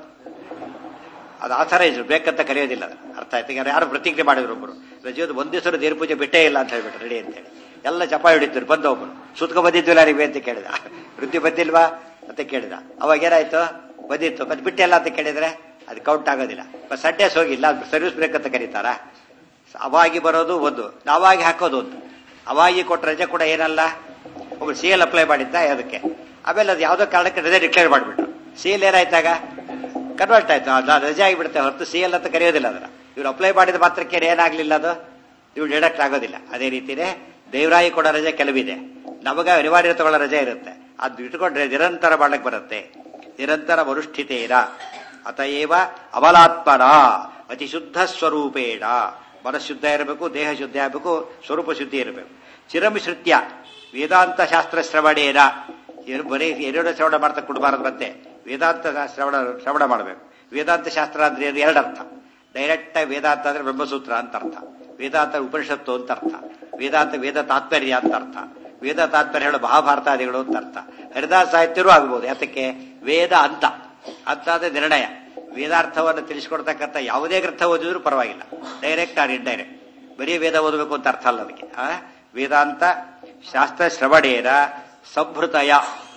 ಅದು ಆಥರೈಸ್ ಬ್ರೇಕ್ ಅಂತ ಕರೆಯೋದಿಲ್ಲ ಅದು. ಅರ್ಥ ಆಯ್ತು ಈಗ ಯಾರು ಪ್ರತಿಜ್ಞೆ ಮಾಡಿದ್ರು ಒಬ್ಬರು ರಜೆಯದು ಒಂದ್ ದಿವಸ ದೇವ್ರ ಪೂಜೆ ಬಿಟ್ಟೇ ಇಲ್ಲ ಅಂತ ಹೇಳ್ಬಿಟ್ಟು ರೆಡಿ ಅಂತ ಹೇಳಿ ಎಲ್ಲ ಚಪ ಹಿಡಿದ್ರು ಬಂದ ಒಬ್ಬರು ಸುತ್ಕೊ ಬಂದಿದ್ವಿಲ್ಲ ನೀವೇ ಅಂತ ಕೇಳಿದ ವೃದ್ಧಿ ಬಂದಿಲ್ವಾ ಅಂತ ಕೇಳಿದ ಅವಾಗ ಏನಾಯ್ತು ಬಂದಿತ್ತು ಮತ್ತೆ ಬಿಟ್ಟಿಲ್ಲ ಅಂತ ಕೇಳಿದ್ರೆ ಅದು ಕೌಂಟ್ ಆಗೋದಿಲ್ಲ ಮತ್ತೆ ಸಂಡೇಸ್ ಹೋಗಿಲ್ಲ ಸರ್ವಿಸ್ ಬ್ರೇಕ್ ಅಂತ ಕರೀತಾರ ಅವಾಗಿ ಬರೋದು ಒಂದು ನಾವಾಗಿ ಹಾಕೋದು ಒಂದು ಅವಾಗಿ ಕೊಟ್ಟ ರಜೆ ಕೂಡ ಏನಲ್ಲ ಒಬ್ರು ಸಿ ಎಲ್ ಅಪ್ಲೈ ಮಾಡಿದ್ದ ಅದಕ್ಕೆ ಆಮೇಲೆ ಅದು ಯಾವುದೋ ಕಾರಣಕ್ಕೆ ರಜೆ ಡಿಕ್ಲೇರ್ ಮಾಡಿಬಿಟ್ರು ಸಿ ಎಲ್ ಏನಾಯ್ತಾಗ ಕನ್ವರ್ಟ್ ಆಯ್ತು ಅದು ರಜೆ ಆಗಿಬಿಡುತ್ತೆ ಹೊರತು ಸಿ ಎಲ್ ಅಂತ ಕರೆಯೋದಿಲ್ಲ ಅದನ್ನ ಇವ್ರು ಅಪ್ಲೈ ಮಾಡಿದ ಮಾತ್ರಕ್ಕೆ ಏನಾಗ್ಲಿಲ್ಲ ಅದು ಇವ್ರು ಡಿಡಕ್ಟ್ ಆಗೋದಿಲ್ಲ ಅದೇ ರೀತಿನೇ ದೇವರಾಯಿ ಕೊಡೋ ರಜೆ ಕೆಲವಿದೆ ನಮಗ ಅನಿವಾರ್ಯ ತಗೊಳ್ಳೋ ರಜೆ ಇರುತ್ತೆ ಅದು ಇಟ್ಕೊಂಡ್ರೆ ನಿರಂತರ ಮಾಡಕ್ ಬರುತ್ತೆ ನಿರಂತರ ಮನುಷ್ಠಿತೇನ ಅತಏವ ಅಬಲಾತ್ಮನ ಅತಿ ಶುದ್ಧ ಸ್ವರೂಪೇಣ ಮನಃಶುದ್ಧ ಇರಬೇಕು ದೇಹ ಶುದ್ಧ ಇರಬೇಕು ಸ್ವರೂಪ ಶುದ್ಧಿ ಇರಬೇಕು ಚಿರಮಿಶ್ರಿತ್ಯ ವೇದಾಂತ ಶಾಸ್ತ್ರ ಶ್ರವಣೇನ ಏನು ಬರೀ ಎರಡು ಶ್ರವಣ ಮಾಡ್ತಾ ಕೊಡಬಾರದು ಮತ್ತೆ ವೇದಾಂತ ಶ್ರವಣ ಶ್ರವಣ ಮಾಡಬೇಕು ವೇದಾಂತ ಶಾಸ್ತ್ರ ಅಂದ್ರೆ ಏನು ಎರಡು ಅರ್ಥ ಡೈರೆಕ್ಟ್ ವೇದಾಂತ ಅಂದ್ರೆ ಬ್ರಹ್ಮಸೂತ್ರ ಅಂತ ಅರ್ಥ ವೇದಾಂತ ಉಪನಿಷತ್ತು ಅಂತ ಅರ್ಥ ವೇದಾಂತ ವೇದ ತಾತ್ಪರ್ಯ ಅಂತ ಅರ್ಥ ವೇದ ತಾತ್ಪರ್ಯ ಹೇಳೋ ಮಹಾಭಾರತಾದಿಗಳು ಅಂತ ಅರ್ಥ ಹರಿದಾಸ ಸಾಹಿತ್ಯರು ಆಗ್ಬೋದು ಯಾತಕ್ಕೆ ವೇದ ಅಂತ ಅಂತ ಅಂದ್ರೆ ನಿರ್ಣಯ ವೇದಾರ್ಥವನ್ನು ತಿಳಿಸಿಕೊಡ್ತಕ್ಕಂಥ ಯಾವುದೇ ಗ್ರಂಥ ಓದಿದ್ರು ಪರವಾಗಿಲ್ಲ ಡೈರೆಕ್ಟ್ ಆರ್ ಇಂಡೈರೆಕ್ಟ್ ಬರೀ ವೇದ ಓದಬೇಕು ಅಂತ ಅರ್ಥ ಅಲ್ಲ ಅದಕ್ಕೆ ಆ? ವೇದಾಂತ ಶಾಸ್ತ್ರ ಶ್ರವಣೇನ ಸಂಭೃತಯ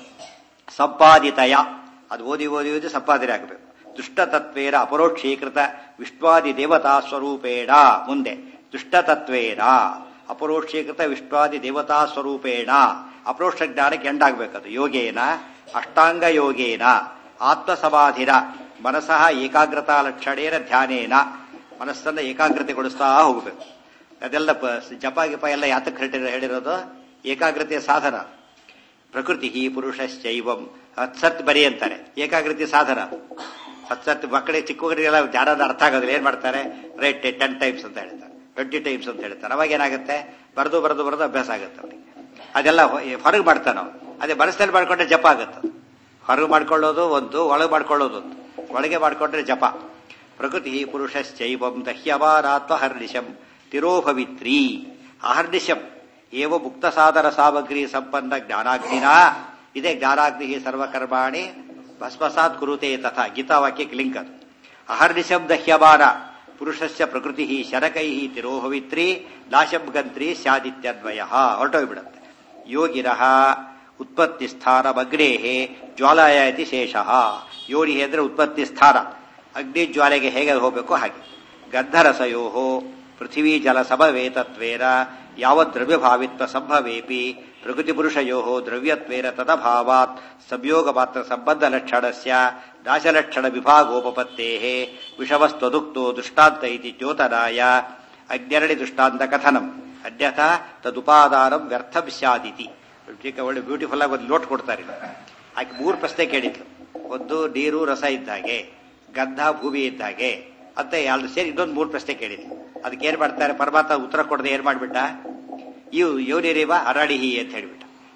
ಸಂಪಾದಿತಯ ಅದು ಓದಿ ಓದಿ ಓದಿ ಸಂಪಾದನೆ ಆಗಬೇಕು ದುಷ್ಟತತ್ವೇನ ಅಪರೋಕ್ಷೀಕೃತ ವಿಶ್ವಾದಿ ದೇವತಾ ಸ್ವರೂಪೇಣ ಮುಂದೆ ದುಷ್ಟತತ್ವೇನ ಅಪರೋಕ್ಷೀಕೃತ ವಿಶ್ವಾದಿ ದೇವತಾ ಸ್ವರೂಪೇಣ ಅಪರೋಕ್ಷ ಜ್ಞಾನಕ್ಕೆ ಎಂಡಾಗಬೇಕದು ಯೋಗೇನ ಅಷ್ಟಾಂಗ ಯೋಗೇನ ಆತ್ಮಸಮಾಧಿರ ಮನಸಃ ಏಕಾಗ್ರತಾ ಲಕ್ಷಣೇನ ಧ್ಯಾನೇನ ಮನಸ್ಸನ್ನ ಏಕಾಗ್ರತೆಗೊಳಿಸ್ತಾ ಹೋಗಬೇಕು ಅದೆಲ್ಲ ಪ- ಜಪ ಗಿಪ ಎಲ್ಲ ಯಾತಕ್ಕೆ ಹೇಳಿರೋ ಹೇಳಿರೋದು ಏಕಾಗ್ರತೆಯ ಸಾಧನ ಪ್ರಕೃತಿ ಪುರುಷಶ್ಚೈವಂ ಹತ್ಸತ್ ಬರಿ ಅಂತಾರೆ ಏಕಾಗ್ರತೆ ಸಾಧನ ಹತ್ಸತ್ ಮಕ್ಕಳಿಗೆ ಚಿಕ್ಕವರಿಗೆಲ್ಲ ಧ್ಯಾನದ ಅರ್ಥ ಆಗೋದಿಲ್ಲ ಏನ್ ಮಾಡ್ತಾರೆ ರೈಟ್ ಟೆನ್ ಟೈಮ್ಸ್ ಅಂತ ಹೇಳ್ತಾರೆ ಟ್ವೆಂಟಿ ಟೈಮ್ಸ್ ಅಂತ ಹೇಳ್ತಾರೆ ಅವಾಗ ಏನಾಗುತ್ತೆ ಬರೆದು ಬರೆದು ಬರೆದು ಅಭ್ಯಾಸ ಆಗುತ್ತೆ ಅವರಿಗೆ ಅದೆಲ್ಲ ಹೊರಗೆ ಮಾಡ್ತಾನೆ ನಾವು ಅದೇ ಮನಸ್ಸಲ್ಲಿ ಮಾಡ್ಕೊಂಡ್ರೆ ಜಪ ಆಗುತ್ತೆ ಅದು. ಹೊರಗೆ ಮಾಡ್ಕೊಳ್ಳೋದು ಒಂದು ಒಳಗೆ ಮಾಡ್ಕೊಳ್ಳೋದು ಒಂದು ಒಳಗೆ ಮಾಡ್ಕೊಂಡ್ರೆ ಜಪ ಪ್ರಕೃತಿ ಪುರುಷಶ್ಚೈವಂ ದಹ್ಯವಾರಾತ್ವ ಹರ್ನಿಶಂ ತಿರೋಭವಿತ್ರಿ ಅಹರ್ನಿಶಂ ಏವ ಮುಕ್ತ ಸಾಧನ ಸಾಮಗ್ರಿ ಸಂಪನ್ನ ಜ್ಞಾನಾಗ್ನಿನ ಇದೇ ಜ್ಞಾನಾಗ್ನಿ ಸರ್ವಕರ್ಮಾಣಿ ಭಸ್ಮಸಾತ್ ಕುರುತೆ ತಥಾ ಗೀತಾವಾಕ್ಯಕ್ಕೆ ಲಿಂಕ್ ಅದು ಅಹರ್ನಿಶಂ ದಹ್ಯಮಾನ ಪುರುಷಸ್ಯ ಪ್ರಕೃತಿ ಶರಕೈ ತಿರೋಹವಿತ್ರಿ ನಾಶಂ ಗಂತ್ರಿ ಸ್ಯಾದಿತ್ಯನ್ವಯ ಹೊರಟೋಗ್ಬಿಡುತ್ತೆ ಯೋಗಿನಃ ಉತ್ಪತ್ತಿ ಸ್ಥಾನ ಅಗ್ನೇಹೇ ಜ್ವಾಲಾಯ ಇತಿ ಶೇಷಃ ಯೋನಿ ಅಂದ್ರೆ ಉತ್ಪತ್ತಿ ಸ್ಥಾನ ಅಗ್ನಿ ಜ್ವಾಲೆಗೆ ಹೇಗೆ ಹೋಗಬೇಕು ಹಾಗೆ ಗಂಧರಸಯೋ ಪೃಥಿವೀ ಜಲ ಸಮವೇತತ್ವೇನ ಯಾವ ದ್ರವ್ಯಭಾವಿತ್ವ ಸಂಭವೇಪಿ ಪ್ರಕೃತಿ ಪುರುಷಯೋ ದ್ರವ್ಯತ್ವೇನ ತದಭಾವಾತ್ ಸಂಯೋಗ ಮಾತ್ರ ಸಂಬಂಧ ಲಕ್ಷಣಸ್ಯ ನಾಶಲಕ್ಷಣ ವಿಭಾಗೋಪಪತ್ತೇ ವಿಷವಸ್ತ್ವದುಕ್ತೋ ದೃಷ್ಟಾಂತ ಇತಿ ದ್ಯೋತನಾಯ ಅಜ್ಞರಣಿ ದೃಷ್ಟಾಂತ ಕಥನಂ ಅನ್ಯಥಾ ತದುಪಾದಾನಂ ವ್ಯರ್ಥಂ ಸ್ಯಾದಿತಿ ಟೀಕೆ ಒಳ್ಳೆ ಬ್ಯೂಟಿಫುಲ್ ಆಗಿ ಒಂದು ಲೋಟ್ ಕೊಡ್ತಾರೆ ಇಲ್ಲಿ. ಆಕೆ ಮೂರು ಪ್ರಶ್ನೆ ಕೇಳಿದ್ಲು ಒಂದು ನೀರು ರಸ ಇದ್ದ ಹಾಗೆ ಗಂಧ ಭೂಮಿ ಇದ್ದ ಹಾಗೆ ಅಂತ ಎರಡು ಸೇರಿ ಇನ್ನೊಂದು ಮೂರು ಪ್ರಶ್ನೆ ಕೇಳಿದ್ಲು ಅದಕ್ಕೆ ಏನ್ ಮಾಡ್ತಾರೆ ಪರಮಾತ್ಮ ಉತ್ತರ ಕೊಡದೆ ಏನ್ ಮಾಡ್ಬಿಟ್ಟ ಇವು ಯೋನಿರಿವ ಅರಡಿಹಿ ಅಂತ ಹೇಳ್ಬಿಟ್ಟ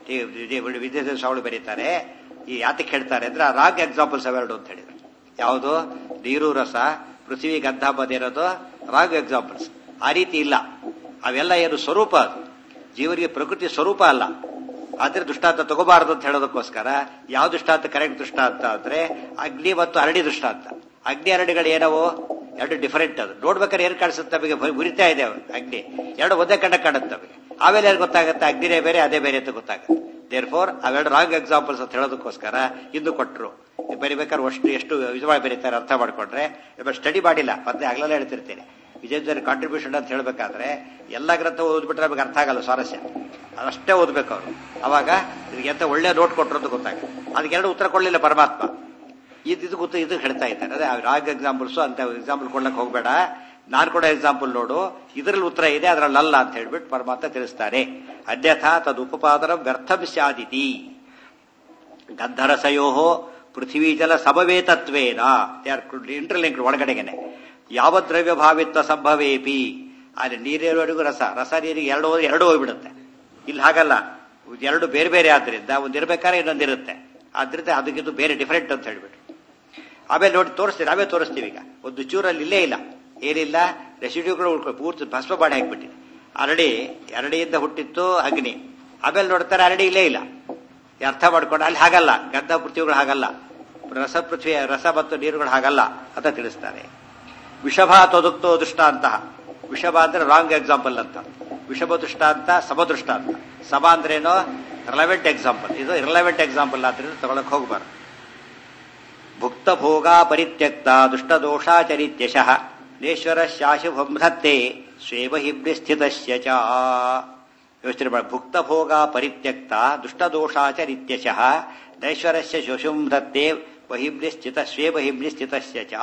ವಿದ್ಯಾರ್ಥಿ ಸ್ವಾಮಿ ಬರೀತಾರೆ ಈ ಯಾತಕ್ಕೆ ಹೇಳ್ತಾರೆ ಅಂದ್ರೆ ಆ ರಾಗ್ ಎಕ್ಸಾಂಪಲ್ಸ್ ಅವೆರಡು ಅಂತ ಹೇಳಿದ್ರು ಯಾವುದು ನೀರು ರಸ ಪೃಥ್ವಿ ಗಂಧ ಬದಿರೋದು ರಾಗ್ ಎಕ್ಸಾಂಪಲ್ಸ್ ಆ ರೀತಿ ಇಲ್ಲ ಅವೆಲ್ಲ ಏನು ಸ್ವರೂಪ ಅದು ಜೀವರಿಗೆ ಪ್ರಕೃತಿ ಸ್ವರೂಪ ಅಲ್ಲ ಆದ್ರೆ ದೃಷ್ಟಾಂತ ತಗೋಬಾರದು ಅಂತ ಹೇಳೋದಕ್ಕೋಸ್ಕರ ಯಾವ ದೃಷ್ಟಾಂತ ಕರೆಕ್ಟ್ ದೃಷ್ಟಾಂತ ಅಂದ್ರೆ ಅಗ್ನಿ ಮತ್ತು ಅರಳಿ ದೃಷ್ಟಾಂತ ಅಗ್ನಿ ಅರಳಿಗಳು ಏನವು ಎರಡು ಡಿಫರೆಂಟ್ ಅದು ನೋಡ್ಬೇಕಾದ್ರೆ ಏನ್ ಕಾಣಿಸುತ್ತೆ ನಮಗೆ ಉರಿತಾ ಇದೆ ಅಗ್ನಿ ಎರಡು ಒಂದೇ ಕಂಡ ಕಾಣುತ್ತೆ ನಮಗೆ ಆಮೇಲೆ ಏನ್ ಗೊತ್ತಾಗುತ್ತೆ ಅಗ್ನಿನೇ ಬೇರೆ ಅದೇ ಬೇರೆ ಅಂತ ಗೊತ್ತಾಗುತ್ತೆ ದೇರ್ ಫೋರ್ ಅವೆರಡು ರಾಂಗ್ ಎಕ್ಸಾಂಪಲ್ಸ್ ಅಂತ ಹೇಳೋದಕ್ಕೋಸ್ಕರ ಇಂದು ಕೊಟ್ಟರು ಬರಿಬೇಕಾದ್ರೆ ಅಷ್ಟು ಎಷ್ಟು ಇದು ಮಾಡಿ ಬರೀತಾರೆ ಅರ್ಥ ಮಾಡ್ಕೊಂಡ್ರೆ ಇವಾಗ ಸ್ಟಡಿ ಮಾಡಿಲ್ಲ ಮತ್ತೆ ಆಗ್ಲೆಲ್ಲ ಹೇಳ್ತಿರ್ತೇನೆ ವಿಜಯೇಂದ್ರ ಕಾಂಟ್ರಿಬ್ಯೂಷನ್ ಅಂತ ಹೇಳ್ಬೇಕಾದ್ರೆ ಎಲ್ಲ ಗ್ರಂಥ ಓದ್ಬಿಟ್ರೆ ನಮಗೆ ಅರ್ಥ ಆಗಲ್ಲ ಸ್ವಾರಸ್ಯ ಅದಷ್ಟೇ ಓದ್ಬೇಕು ಅವರು ಅವಾಗ ಇದಕ್ಕೆ ಎಂತ ಒಳ್ಳೆ ನೋಟ್ ಕೊಟ್ಟರು ಅಂತ ಗೊತ್ತಾಗುತ್ತೆ ಅದಕ್ಕೆ ಎರಡು ಉತ್ತರ ಕೊಡಲಿಲ್ಲ ಪರಮಾತ್ಮ ಇದು ಇದು ಗೊತ್ತು ಇದು ಹೇಳ್ತಾ ಇದ್ದಾರೆ ಅದೇ ರಾಗ್ ಎಕ್ಸಾಂಪಲ್ಸು ಅಂತ ಎಕ್ಸಾಂಪಲ್ ಕೊಡ್ಲಕ್ಕೆ ಹೋಗಬೇಡ ನಾನು ಕೊಡೋ ಎಕ್ಸಾಂಪಲ್ ನೋಡು ಇದರಲ್ಲಿ ಉತ್ತರ ಇದೆ ಅದರಲ್ಲಿ ಅಲ್ಲ ಅಂತ ಹೇಳ್ಬಿಟ್ಟು ಪರಮಾತ್ಮ ತಿಳಿಸ್ತಾರೆ ಅನ್ಯಥಾ ತದ್ ಉಪಪಾದನ ವ್ಯರ್ಥಂ ಸ್ಯಾದಿತಿ ಗಂಧರಸಯೋ ಪೃಥ್ವಿ ಜಲ ಸಮವೇತತ್ವೇನ ಇಂಟರ್ಲಿಂಕ್ ಒಳಗಡೆಗೆನೆ ಯಾವ ದ್ರವ್ಯ ಭಾವಿತ್ವ ಸಂಭವೇಪಿ ಅಲ್ಲಿ ನೀರಿರೋವರೆಗೂ ರಸ ರಸ ನೀರಿಗೆ ಎರಡು ಹೋದ್ರೆ ಎರಡು ಹೋಗ್ಬಿಡುತ್ತೆ ಇಲ್ಲಿ ಹಾಗಲ್ಲ ಎರಡು ಬೇರೆ ಬೇರೆ ಆದ್ರಿಂದ ಒಂದು ಇರ್ಬೇಕಾದ್ರೆ ಇನ್ನೊಂದಿರುತ್ತೆ ಆದ್ರಿಂದ ಅದಕ್ಕಿಂತ ಬೇರೆ ಡಿಫರೆಂಟ್ ಅಂತ ಹೇಳ್ಬಿಟ್ಟು ಆಮೇಲೆ ನೋಡಿ ತೋರಿಸ್ತೀವಿ ನಾವೇ ತೋರಿಸ್ತೀವಿ ಈಗ ಒಂದು ಚೂರಲ್ಲಿ ಇಲ್ಲೇ ಇಲ್ಲ ಏನಿಲ್ಲ ರೆಸಿಡ್ಯೂಗಳು ಉಳ್ಕೊ ಪೂರ್ತಿ ಭಸ್ಮ ಬಾಡಿ ಹಾಕ್ಬಿಟ್ಟಿದೆ ಅರಳಿ ಅರಳಿಯಿಂದ ಹುಟ್ಟಿತ್ತು ಅಗ್ನಿ ಆಮೇಲೆ ನೋಡ್ತಾರೆ ಅರಳಿ ಇಲ್ಲೇ ಇಲ್ಲ ಅರ್ಥ ಮಾಡ್ಕೊಂಡು ಅಲ್ಲಿ ಹಾಗಲ್ಲ ಗಂಧ ಪೃಥ್ವಿಗಳು ಹಾಗಲ್ಲ ರಸ ಪೃಥ್ವಿ ರಸ ಮತ್ತು ನೀರುಗಳು ಹಾಗಲ್ಲ ಅಂತ ತಿಳಿಸ್ತಾರೆ ವಿಷಭ ತೊದಕ್ತೋ ದೃಷ್ಟಾಂತ ವಿಷಭ ಅಂದ್ರೆ ರಾಂಗ್ ಎಕ್ಸಾಂಪಲ್ ಅಂತ ವಿಷಭ ದೃಷ್ಟಾಂತ ಸಮದೃಷ್ಟಾಂತ ಸಮ ಅಂದ್ರೇನೋ ರಿಲೆವೆಂಟ್ ಎಕ್ಸಾಂಪಲ್ ಇದು ರಿಲೆವೆಂಟ್ ಎಕ್ಸಾಂಪಲ್ ಆದ್ರಿಂದ ತಗೊಳಕ್ ಹೋಗ್ಬಾರ್ದು ಭುಕ್ತ ಭೋಗ ಪರಿತ್ಯಕ್ತ ದುಷ್ಟದೋಷಾಚರಿತ್ಯಶಃ ನೇಶ್ವರ ಶಾಶುಭಂ ಧತ್ತೆ ಸ್ವೇವಹಿಬ್ರಿ ಸ್ಥಿತಸ್ಯ ಚ ಯೋಚನೆ ಮಾಡಿ ಭುಕ್ತ ಭೋಗ ಪರಿತ್ಯಕ್ತ ದುಷ್ಟದೋಷಾಚರಿತ್ಯಶಃ ನೈಶ್ವರಸ್ಯ ಶೋಷುಂ ದತ್ತೆ ಬಹಿಬ್ಲಿ ಸ್ಥಿತ ಸ್ವೇಬಹಿಬ್ಲಿ ಸ್ಥಿತಸ್ಯ ಚ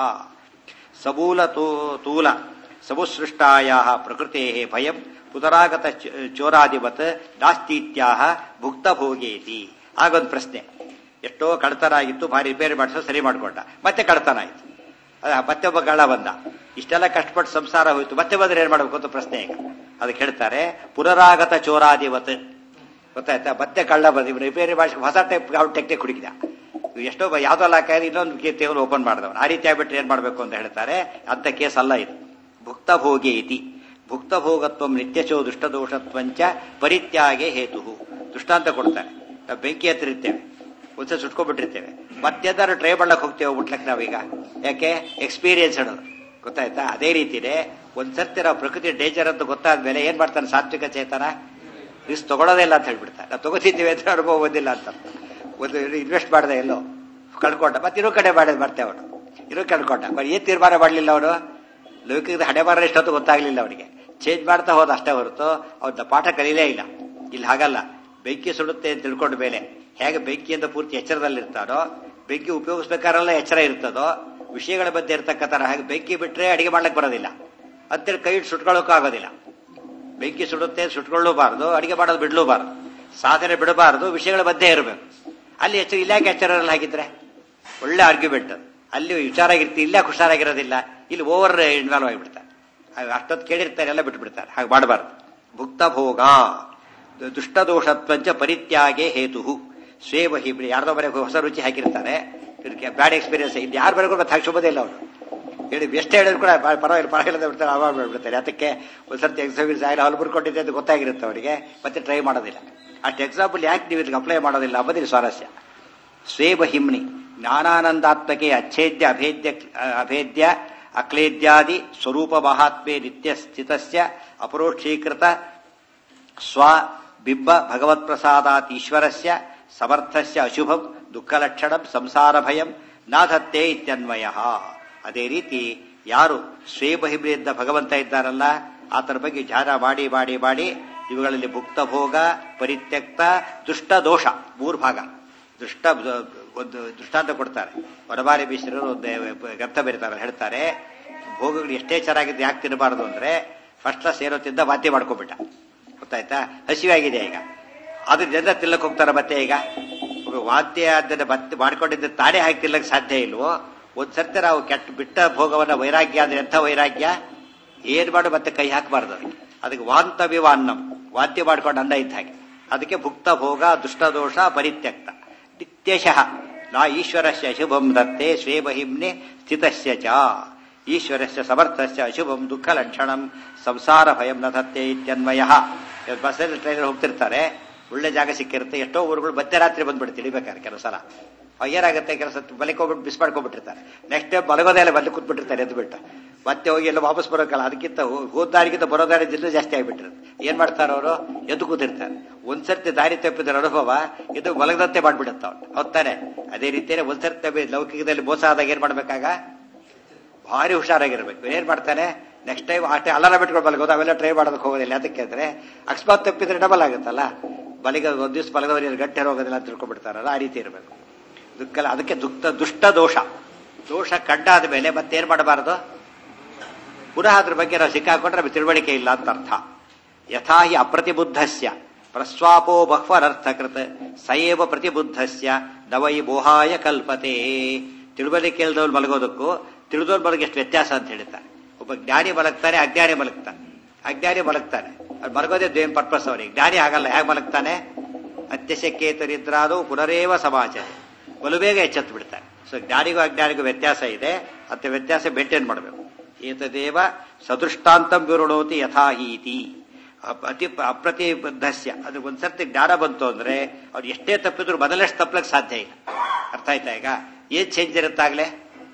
ಸಮೂಲ ತೂಲ ಸಮುಸೃಷ್ಟಾಯಾ ಪ್ರಕೃತೆ ಭಯಂ ಪುನರಾಗತ ಚೋರಾದಿವತ್ ನಾಸ್ತೀತ್ಯಾಹ ಭುಕ್ತ ಭೋಗೇತಿ ಆಗೊಂದು ಪ್ರಶ್ನೆ ಎಷ್ಟೋ ಕಳ್ತನ ಆಗಿತ್ತು ಭಾರಿ ರಿಪೇರಿ ಮಾಡಿಸೋ ಸರಿ ಮಾಡ್ಕೊಂಡ ಮತ್ತೆ ಕಳ್ತನ ಆಯ್ತು ಅದ ಮತ್ತೆ ಒಬ್ಬ ಗಾಳ ಬಂದ ಇಷ್ಟೆಲ್ಲ ಕಷ್ಟಪಟ್ಟು ಸಂಸಾರ ಹೋಯ್ತು ಮತ್ತೆ ಬಂದ್ರೆ ಏನ್ ಮಾಡ್ಬೇಕು ಅಂತ ಪ್ರಶ್ನೆ ಈಗ ಅದಕ್ಕೆ ಹೇಳ್ತಾರೆ ಪುನರಾಗತ ಚೋರಾದಿವತ್ ಗೊತ್ತಾಯ್ತಾ ಮತ್ತೆ ಕಳ್ಳ ಬಂದ ರಿಪೇರಿ ಮಾಡಿಸಿ ಹೊಸ ಟೈಪ್ ಟೆಕ್ನಿಕ್ ಹುಡುಕಿದ ಎಷ್ಟೋ ಯಾವ್ದೋ ಲಾಕಾಯ್ದು ಇನ್ನೊಂದು ಟೇಬಲ್ ಓಪನ್ ಮಾಡಿದವನು ಆ ರೀತಿ ಆಗ್ಬಿಟ್ರೆ ಏನ್ ಮಾಡ್ಬೇಕು ಅಂತ ಹೇಳ್ತಾರೆ ಅಂತ ಕೇಸ್ ಅಲ್ಲ ಇದು ಭುಕ್ತ ಭೋಗೆ ಇತಿ ಭುಕ್ತ ಭೋಗತ್ವ ನಿತ್ಯಚೋ ದುಷ್ಟದೋಷತ್ವಂಚ ಪರಿತ್ಯಾಗೆ ಹೇತು ದೃಷ್ಟಾಂತ ಕೊಡ್ತಾರೆ ನಾವು ಬೆಂಕಿ ಹತ್ತಿರ್ತೇವೆ ಒಂದ್ಸಲ ಸುಟ್ಕೊಂಡ್ಬಿಟ್ಟಿರ್ತೇವೆ ಮತ್ತೆದಾರು ಟ್ರೈ ಮಾಡಕ್ ಹೋಗ್ತೇವೆ ಮುಟ್ಲಕ್ ನಾವೀಗ ಯಾಕೆ ಎಕ್ಸ್ಪೀರಿಯನ್ಸ್ ಹೇಳೋದು ಗೊತ್ತಾಯ್ತಾ ಅದೇ ರೀತಿನೇ ಒಂದ್ಸರ್ತಿ ನಾವು ಪ್ರಕೃತಿ ಡೇಂಜರ್ ಅಂತ ಗೊತ್ತಾದ್ಮೇಲೆ ಏನ್ ಮಾಡ್ತಾನೆ ಸಾತ್ವಿಕ ಚೇತನ ರಿಸ್ಕ್ ತಗೊಳ್ಳೋದೇ ಇಲ್ಲ ಅಂತ ಹೇಳ್ಬಿಡ್ತಾರೆ ನಾವು ತಗೋತಿದ್ದೀವಿ ಅಂತ ಅನುಭವ ಬಂದಿಲ್ಲ ಅಂತ ಒಂದು ಇನ್ವೆಸ್ಟ್ ಮಾಡಿದೆ ಎಲ್ಲೋ ಕಳ್ಕೊಂಡ ಮತ್ತೆ ಇರೋ ಕಡೆ ಮಾಡಿದ್ ಮಾಡ್ತೇವೆ ಅವನು ಇರೋ ಕಳ್ಕೊಂಡ ಬಟ್ ಏನ್ ತೀರ್ಮಾನ ಮಾಡಲಿಲ್ಲ ಅವನು ಲೌಕಿಕದ ಹಣೆ ಬಾರ ಎಷ್ಟೊತ್ತು ಗೊತ್ತಾಗ್ಲಿಲ್ಲ ಅವನಿಗೆ ಚೇಂಜ್ ಮಾಡ್ತಾ ಹೋದ ಅಷ್ಟೇ ಹೊರತು ಅವನ ಪಾಠ ಕಲೀಲೇ ಇಲ್ಲ ಇಲ್ಲಿ ಹಾಗಲ್ಲ ಬೆಂಕಿ ಸುಡುತ್ತೆ ಅಂತ ತಿಳ್ಕೊಂಡ ಮೇಲೆ ಹೇಗೆ ಬೆಂಕಿಯಿಂದ ಪೂರ್ತಿ ಎಚ್ಚರದಲ್ಲಿರ್ತಾನೋ ಬೆಂಕಿ ಉಪಯೋಗಿಸ್ಬೇಕಾರೆಲ್ಲ ಎಚ್ಚರ ಇರ್ತದೋ ವಿಷಯಗಳ ಮಧ್ಯೆ ಇರ್ತಕ್ಕಂಥ ಹಾಗೆ ಬೆಂಕಿ ಬಿಟ್ರೆ ಅಡಿಗೆ ಮಾಡ್ಲಿಕ್ಕೆ ಬರೋದಿಲ್ಲ ಅಂತೇಳಿ ಕೈ ಸುಟ್ಕೊಳ್ಳೋಕ್ಕೂ ಆಗೋದಿಲ್ಲ ಬೆಂಕಿ ಸುಡುತ್ತೆ ಸುಟ್ಕೊಳ್ಳೂಬಾರ್ದು ಅಡಿಗೆ ಮಾಡೋದು ಬಿಡ್ಲೂಬಾರ್ದು ಸಾಧನೆ ಬಿಡಬಾರ್ದು ವಿಷಯಗಳ ಮಧ್ಯೆ ಇರಬೇಕು ಅಲ್ಲಿ ಎಚ್ಚರ ಇಲ್ಲಾಕೆ ಎಚ್ಚರಲ್ಲಿ ಹಾಕಿದ್ರೆ ಒಳ್ಳೆ ಆರ್ಗ್ಯುಮೆಂಟ್ ಅಲ್ಲಿ ವಿಚಾರ ಆಗಿರ್ತಿ ಇಲ್ಲ ಹುಷಾರಾಗಿರೋದಿಲ್ಲ ಇಲ್ಲಿ ಓವರ್ ಇನ್ವಾಲ್ವ್ ಆಗಿಬಿಡ್ತಾರೆ ಅಷ್ಟೊತ್ತು ಕೇಳಿರ್ತಾರೆ ಎಲ್ಲ ಬಿಟ್ಬಿಡ್ತಾರೆ ಹಾಗೆ ಮಾಡಬಾರ್ದು ಭುಕ್ತ ಭೋಗ ದುಷ್ಟದೋಷತ್ವಂಚ ಪರಿತ್ಯಾಗೆ ಹೇತು ಸ್ವೇವ ಹಿಬ್ಳಿ ಯಾರ್ದೋ ಬರೀ ಹೊಸ ರುಚಿ ಹಾಕಿರ್ತಾರೆ ಬ್ಯಾಡ್ ಎಕ್ಸ್ಪೀರಿಯನ್ಸ್ ಇದು ಯಾರು ಬರೋದು ಮತ್ತೆ ಹಾಕ್ಸೋಬೋದೇ ಇಲ್ಲ ಅವರು ಹೇಳಿ ಎಷ್ಟು ಹೇಳಿದ್ರು ಕೂಡ ಪರವಾಗಿಲ್ಲ ಪರವಾಗಿಲ್ಲ ಬಿಡ್ತಾರೆ ಅವಾಗ ಮಾಡ್ಬಿಡ್ತಾರೆ ಅದಕ್ಕೆ ಒಂದ್ಸರ್ತಿ ಎಕ್ಸಾಮಿನ್ಸ್ ಆಗಲಿ ಅಲ್ಲಿ ಬರ್ಕೊಂಡಿದ್ದೆ ಅಂತ ಗೊತ್ತಾಗಿರುತ್ತೆ ಅವರಿಗೆ ಮತ್ತೆ ಟ್ರೈ ಮಾಡೋದಿಲ್ಲ ಅಷ್ಟು ಎಕ್ಸಾಂಪಲ್ ಯಾಕೆ ನೀವು ಇದಕ್ಕೆ ಅಪ್ಲೈ ಮಾಡೋದಿಲ್ಲ ಅಂಬುದಿಲ್ಲ ಸ್ವಾರಸ್ಯ ಸ್ವೇವ ಹಿಮ್ನಿ ಜ್ಞಾನಾನಂದಾತ್ಮಕೆ ಅಚ್ಛೇದ್ಯ ಅಭೇದ್ಯ ಅಭೇದ್ಯ ಅಕ್ಲೇದ್ಯಾದಿ ಸ್ವರೂಪ ಮಹಾತ್ಮೆ ನಿತ್ಯ ಸ್ಥಿತಸ್ಯ ಅಪರೋಕ್ಷೀಕೃತ ಸ್ವ ಬಿಂಬ ಭಗವತ್ ಪ್ರಸಾದಾತ್ ಈಶ್ವರಸ್ಯ ಸಮರ್ಥಸ್ಯ ಅಶುಭಂ ದುಃಖಲಕ್ಷಣಂ ಸಂಸಾರ ಭಯಂ ನಾಧತ್ತೆ ಇತ್ಯನ್ವಯ ಅದೇ ರೀತಿ ಯಾರು ಸ್ವೇಬಹಿಬ್ರಿಯಿಂದ ಭಗವಂತ ಇದ್ದಾರಲ್ಲ ಆತನ ಬಗ್ಗೆ ಧ್ಯಾನ ಮಾಡಿ ಮಾಡಿ ಮಾಡಿ ಇವುಗಳಲ್ಲಿ ಭುಕ್ತ ಭೋಗ ಪರಿತ್ಯಕ್ತ ದುಷ್ಟ ದೋಷ ಮೂರು ಭಾಗ ದುಷ್ಟ ಒಂದು ದೃಷ್ಟಾಂತ ಕೊಡ್ತಾರೆ ವನಮಾಲಿ ಬೀಸರರು ಒಂದು ಗ್ರಂಥ ಬರೀತಾರೆ ಹೇಳ್ತಾರೆ ಭೋಗಗಳು ಎಷ್ಟೇ ಚೆನ್ನಾಗಿದ್ದು ಯಾಕೆ ತಿನ್ನಬಾರದು ಅಂದ್ರೆ ಫಸ್ಟ್ ಕ್ಲಾಸ್ ಏನೋ ತಿಂದ ವಾದ್ಯ ಮಾಡ್ಕೊಂಡ್ಬಿಟ್ಟ ಗೊತ್ತಾಯ್ತಾ ಹಸಿವಾಗಿದೆ ಈಗ ಅದ್ರ ಜನ ತಿನ್ನಕ್ ಹೋಗ್ತಾರ ಮತ್ತೆ ಈಗ ವಾದ್ಯ ಅದನ್ನ ಮತ್ತೆ ಮಾಡ್ಕೊಂಡಿದ್ದ ತಾನೇ ಹಾಕಿ ತಿನ್ನಕ್ ಸಾಧ್ಯ ಇಲ್ವೋ ಒಂದ್ಸರ್ತಿ ನಾವು ಕೆಟ್ಟ ಬಿಟ್ಟ ಭೋಗವನ್ನ ವೈರಾಗ್ಯ ಅಂದ್ರೆ ಎಂಥ ವೈರಾಗ್ಯ ಏನ್ ಮಾಡು ಮತ್ತೆ ಕೈ ಹಾಕಬಾರ್ದು ಅದಕ್ಕೆ ಅದಕ್ಕೆ ವಾಂತವ್ಯವ ಅನ್ನಂ ವಾದ್ಯ ಮಾಡ್ಕೊಂಡು ಅನ್ನ ಇದ್ದ ಹಾಗೆ ಅದಕ್ಕೆ ಭುಕ್ತ ಭೋಗ ದುಷ್ಟದೋಷ ಪರಿತ್ಯಕ್ತ ನಿತ್ಯಶಃ ನಾ ಈಶ್ವರಸ್ಯ ಅಶುಭಂ ದತ್ತೆ ಸ್ವೇ ಮಹಿಮ್ನೆ ಸ್ಥಿತಸ್ಯ ಚ ಈಶ್ವರಸ್ಯ ಸಮರ್ಥಸ್ಯ ಅಶುಭಂ ದುಃಖ ಲಕ್ಷಣಂ ಸಂಸಾರ ಭಯಂ ನ ದತ್ತೆ ಇತ್ಯನ್ವಯ ಬಸ್ಸಲ್ಲಿ ಟ್ರೈನಲ್ಲಿ ಹೋಗ್ತಿರ್ತಾರೆ ಒಳ್ಳೆ ಜಾಗ ಸಿಕ್ಕಿರುತ್ತೆ ಎಷ್ಟೋ ಊರುಗಳು ಮಧ್ಯರಾತ್ರಿ ಬಂದ್ಬಿಟ್ಟು ತಿಳಿಬೇಕಾದ್ರೆ ಕೆಲವು ಸಲ ಅವಾಗ ಏನಾಗುತ್ತೆ ಕೆಲಸ ಬಲಿಕ್ ಹೋಗ್ಬಿಟ್ಟು ಮಿಸ್ ಮಾಡ್ಕೊಂಡ್ಬಿಟ್ಟಿರ್ತಾರೆ ನೆಕ್ಸ್ಟ್ ಟೈಮ್ ಬಲಗೋದೇ ಇಲ್ಲ ಬಲ್ಲಿ ಕೂತ್ಬಿಟ್ಟಿರ್ತಾರೆ ಎದ್ದು ಬಿಟ್ಟು ಮತ್ತೆ ಹೋಗಿ ಎಲ್ಲ ವಾಪಸ್ ಬರೋಕಲ್ಲ ಅದಕ್ಕಿಂತ ಹೋದ ದಾರಿಗಿಂತ ಬರೋ ದಾರಿ ಇನ್ನೂ ಜಾಸ್ತಿ ಆಗಿಬಿಟ್ಟಿರುತ್ತೆ ಏನ್ ಮಾಡ್ತಾರೆ ಅವರು ಎದ್ದು ಕೂತಿರ್ತಾರೆ ಒಂದ್ಸರ್ತಿ ದಾರಿ ತಪ್ಪಿದ್ರ ಅನುಭವ ಇದು ಬಲಗದಂತೆ ಮಾಡ್ಬಿಡುತ್ತೆ ಅವ್ನು ಹೌದಾನೆ ಅದೇ ರೀತಿಯೇ ಒಂದ್ಸರ್ತಿ ತಪ್ಪಿ ಲೌಕಿಕದಲ್ಲಿ ಮೋಸ ಆದಾಗ ಏನ್ ಮಾಡ್ಬೇಕಾಗ ಭಾರಿ ಹುಷಾರಾಗಿರ್ಬೇಕು ಏನ್ ಮಾಡ್ತಾನೆ ನೆಕ್ಸ್ಟ್ ಟೈಮ್ ಅಷ್ಟೇ ಅಲಾರ ಬಿಟ್ಕೊಂಡು ಬಲಗೋದು ಅವೆಲ್ಲ ಟ್ರೈ ಮಾಡೋದಕ್ಕೆ ಹೋಗೋದಿಲ್ಲ ಅದಕ್ಕೆ ಅಂದ್ರೆ ಅಕಸ್ಮಾತ್ ತಪ್ಪಿದ್ರೆ ಡಬಲ್ ಆಗುತ್ತಲ್ಲ ಬಲಿಗ ಒಂದ್ ದಿವಸ ಬಲಗದವರಿಗೆ ಗಟ್ಟೆ ಹೋಗೋದಿಲ್ಲ ಅಂತ ತಿಳ್ಕೊಂಡ್ಬಿಡ್ತಾರಲ್ಲ ಆ ರೀತಿ ಇರಬೇಕು ದುಃಖಲ್ಲ ಅದಕ್ಕೆ ದುಃಖ ದುಷ್ಟ ದೋಷ ದೋಷ ಕಂಡಾದ ಮೇಲೆ ಮತ್ತೇನ್ ಮಾಡಬಾರದು ಪುನಃ ಅದ್ರ ಬಗ್ಗೆ ನಾವು ಸಿಕ್ಕಾಕೊಂಡ್ರೆ ನಮಗೆ ತಿಳುವಳಿಕೆ ಇಲ್ಲ ಅಂತ ಅರ್ಥ ಯಥಾ ಹಿ ಅಪ್ರತಿಬುದ್ಧಸ್ಯ ಪ್ರಸ್ವಾಪೋ ಬಹ್ವರರ್ಥಕೃತ ಸಯೇವ ಪ್ರತಿಬುದ್ಧಸ್ಯ ನವೈ ಮೋಹಾಯ ಕಲ್ಪತೆ ತಿಳುವಳಿಕೆ ಇಲ್ದವ್ರು ಮಲಗೋದಕ್ಕೂ ತಿಳಿದವ್ರು ಮಲಗಿ ಎಷ್ಟು ವ್ಯತ್ಯಾಸ ಅಂತ ಹೇಳ್ತಾರೆ ಒಬ್ಬ ಜ್ಞಾನಿ ಮಲಗ್ತಾನೆ ಅಜ್ಞಾನಿ ಮಲಗ್ತಾನೆ ಅಜ್ಞಾನಿ ಮಲಗ್ತಾನೆ ಅದು ಮಲಗೋದೇ ದೇವ್ ಪರ್ಪಸ್ ಅವನಿಗೆ ಜ್ಞಾನಿ ಆಗಲ್ಲ ಹೇಗೆ ಮಲಗ್ತಾನೆ ಅತ್ಯಶಕ್ಕೇತರಿದ್ರಾದು ಪುನರೇವ ಸಮಾಚಾರ ಬಲು ಬೇಗ ಎಚ್ಚೆತ್ತು ಬಿಡ್ತಾನೆ ಸೊ ಜ್ಞಾನಿಗೂ ಅಜ್ಞಾನಿಗೂ ವ್ಯತ್ಯಾಸ ಇದೆ ಅಂತ ವ್ಯತ್ಯಾಸ ಮೇಂಟೈನ್ ಮಾಡಬೇಕು ಏತದೇವ ಸದೃಷ್ಟಾಂತಂ ವಿರುಣೋತಿ ಯಥಾ ಹೀತಿ ಅಪ್- ಅತಿ ಅಪ್ರತಿಬದ್ಧಸ್ಯ ಅದು ಒಂದ್ಸರ್ತಿ ಜ್ಞಾನ ಬಂತು ಅಂದ್ರೆ ಅವ್ರು ಎಷ್ಟೇ ತಪ್ಪಿದ್ರು ಮೊದಲಷ್ಟು ತಪ್ಪಲಕ್ಕೆ ಸಾಧ್ಯ ಇಲ್ಲ ಅರ್ಥ ಆಯ್ತಾ ಈಗ ಏನ್ ಚೇಂಜ್ ಇರುತ್ತಾಗ್ಲೇ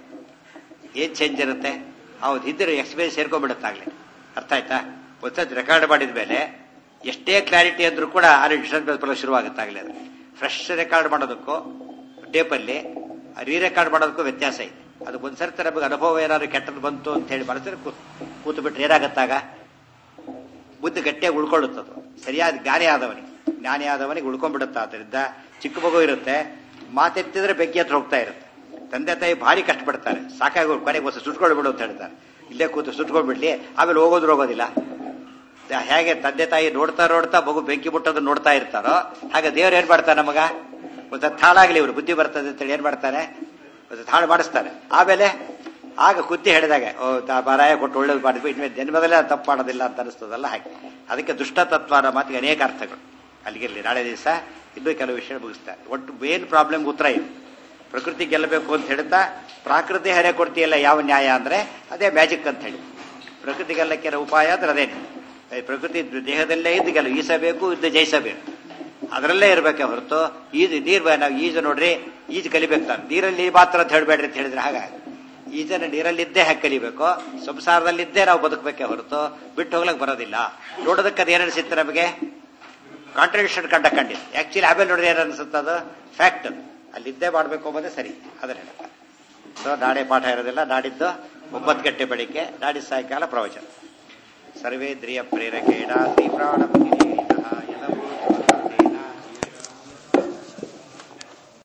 ಏನ್ ಚೇಂಜ್ ಇರುತ್ತೆ ಹೌದು ಇದ್ದರೆ ಎಕ್ಸ್ಪೀರಿಯನ್ಸ್ ಸೇರ್ಕೊಂಡ್ಬಿಡುತ್ತಾಗ್ಲೇ ಅರ್ಥ ಆಯ್ತಾ ಒಂದ್ಸತಿ ರೆಕಾರ್ಡ್ ಮಾಡಿದ ಮೇಲೆ ಎಷ್ಟೇ ಕ್ಲಾರಿಟಿ ಅಂದ್ರೂ ಕೂಡ ಅಲ್ಲಿ ಡಿಸ್ಟರ್ಬೆನ್ಸ್ ಬರೋದು ಶುರುವಾಗುತ್ತಾಗಲೇ ಅದು ಫ್ರೆಶ್ ರೆಕಾರ್ಡ್ ಮಾಡೋದಕ್ಕೂ ಟೇಪಲ್ಲಿ ರೀ ರೆಕಾರ್ಡ್ ಮಾಡೋದಕ್ಕೂ ವ್ಯತ್ಯಾಸ ಇದೆ ಅದಕ್ಕೆ ಒಂದ್ಸರ್ತಿ ನಮಗೆ ಅನುಭವ ಏನಾದ್ರು ಕೆಟ್ಟದ್ದು ಬಂತು ಅಂತ ಹೇಳಿ ಮನಸ್ಸಿನ ಕೂತು ಬಿಟ್ರೆ ಏನಾಗತ್ತಾಗ ಬುದ್ಧಿ ಗಟ್ಟಿಯಾಗಿ ಉಳ್ಕೊಳ್ಳುತ್ತದು ಸರಿಯಾದ ಜ್ಞಾನಿ ಆದವನಿಗೆ ಜ್ಞಾನಿ ಆದವನಿಗೆ ಉಳ್ಕೊಂಡ್ಬಿಡುತ್ತೆ ಆದ್ದರಿಂದ ಚಿಕ್ಕ ಮಗು ಇರುತ್ತೆ ಮಾತೆತ್ತಿದ್ರೆ ಬೆಂಕಿ ಹತ್ರ ಹೋಗ್ತಾ ಇರುತ್ತೆ ತಂದೆ ತಾಯಿ ಭಾರಿ ಕಷ್ಟಪಡ್ತಾರೆ ಸಾಕಾಗಿ ಕೊನೆಗೆ ಹೊಸ ಸುಟ್ಕೊಂಡು ಬಿಡು ಅಂತ ಹೇಳ್ತಾರೆ ಇಲ್ಲೇ ಕೂತು ಸುಟ್ಕೊಂಡ್ಬಿಡ್ಲಿ ಆಮೇಲೆ ಹೋಗೋದ್ರು ಹೋಗೋದಿಲ್ಲ ಹೇಗೆ ತಂದೆ ತಾಯಿ ನೋಡ್ತಾ ನೋಡ್ತಾ ಮಗು ಬೆಂಕಿ ಮುಟ್ಟೋದು ನೋಡ್ತಾ ಇರ್ತಾರೋ ಹಾಗೆ ದೇವ್ರು ಏನ್ ಮಾಡ್ತಾನೆ ನಮಗ ಒಂದು ತಾಳಾಗ್ಲಿ ಇವರು ಬುದ್ಧಿ ಬರ್ತದೆ ಅಂತೇಳಿ ಏನ್ ಮಾಡ್ತಾನೆ ಒಂದು ತಾಳು ಮಾಡಿಸ್ತಾನೆ ಆಮೇಲೆ ಆಗ ಕುದ್ದಿ ಹೇಳಿದಾಗ ಓ ತಾ- ಬಾರಾಯ ಕೊಟ್ಟು ಒಳ್ಳೇದು ಮಾಡಿದ್ವಿ ಇನ್ಮೇಲೆ ಜನ್ಮದಲ್ಲೇ ನಾನ್ ತಪ್ಪು ಮಾಡೋದಿಲ್ಲ ಅಂತ ಅನಿಸ್ತದಲ್ಲ ಹಾಗೆ ಅದಕ್ಕೆ ದುಷ್ಟತತ್ವ ಅನ್ನೋ ಮಾತಿಗೆ ಅನೇಕ ಅರ್ಥಗಳು ಅಲ್ಲಿಗಿರಲಿ ನಾಳೆ ದಿವಸ ಇನ್ನೂ ಕೆಲವು ವಿಷಯ ಮುಗಿಸ್ತಾರೆ ಒಟ್ಟು ಮೇನ್ ಪ್ರಾಬ್ಲಮ್ ಉತ್ತರ ಇದು ಪ್ರಕೃತಿ ಗೆಲ್ಲಬೇಕು ಅಂತ ಹೇಳ್ತಾ ಪ್ರಾಕೃತಿ ಹರೆ ಕೊಡ್ತೀಯಲ್ಲ ಯಾವ ನ್ಯಾಯ ಅಂದ್ರೆ ಅದೇ ಮ್ಯಾಜಿಕ್ ಅಂತ ಹೇಳಿ ಪ್ರಕೃತಿ ಗೆಲ್ಲಕ್ಕೆ ಉಪಾಯ ಅಂದ್ರೆ ಅದೇನೆ ಈ ಪ್ರಕೃತಿ ದೇಹದಲ್ಲೇ ಇದ್ದು ಗೆಲ್ಲ ಈಸಬೇಕು ಇದ್ದು ಜಯಿಸಬೇಕು ಅದರಲ್ಲೇ ಇರ್ಬೇಕೆ ಹೊರತು ಈಜು ನೀರ್ ಬ- ನಾವು ಈಜು ನೋಡ್ರಿ ಈಜು ಕಲಿಬೇಕು ನಾನು ನೀರಲ್ಲಿ ಮಾತ್ರ ಅಂತ ಹೇಳ್ಬೇಡ್ರಿ ಅಂತ ಹೇಳಿದ್ರೆ ಹಾಗಾಗಿ ಈಜನ್ನು ನೀರಲ್ಲಿದ್ದೇ ಹಾಕಿ ಕಲಿಬೇಕು ಸಂಸಾರದಲ್ಲಿದ್ದೇ ನಾವು ಬದುಕಬೇಕೆ ಹೊರತು ಬಿಟ್ಟು ಹೋಗ್ಲಕ್ ಬರೋದಿಲ್ಲ ನೋಡೋದಕ್ಕೆ ಅದು ಏನಿಸುತ್ತೆ ನಮಗೆ ಕಾಂಟ್ರಡಿಕ್ಷನ್ ಕಂಡ ಕಂಡಿದೆ ಆಕ್ಚುಲಿ ಆಮೇಲೆ ನೋಡಿದ್ರೆ ಏನು ಅನ್ಸುತ್ತೆ ಅದು ಫ್ಯಾಕ್ಟ್ ಅದು ಅಲ್ಲಿದ್ದೇ ಮಾಡಬೇಕು ಅಂಬೋದೇ ಸರಿ ಅದನ್ನ ಹೇಳ್ತಾರೆ ಸೊ ನಾಳೆ ಪಾಠ ಇರೋದಿಲ್ಲ ನಾಡಿದ್ದು ಒಂಬತ್ತು ಗಂಟೆ ಬೆಳಿಗ್ಗೆ ನಾಡಿದ್ದು ಸಾಯಂಕಾಲ ಪ್ರವಚನ ಸರ್ವೇಂದ್ರಿಯ ಪ್ರೇರಕೇಣ ತೀವ್ರಾಣ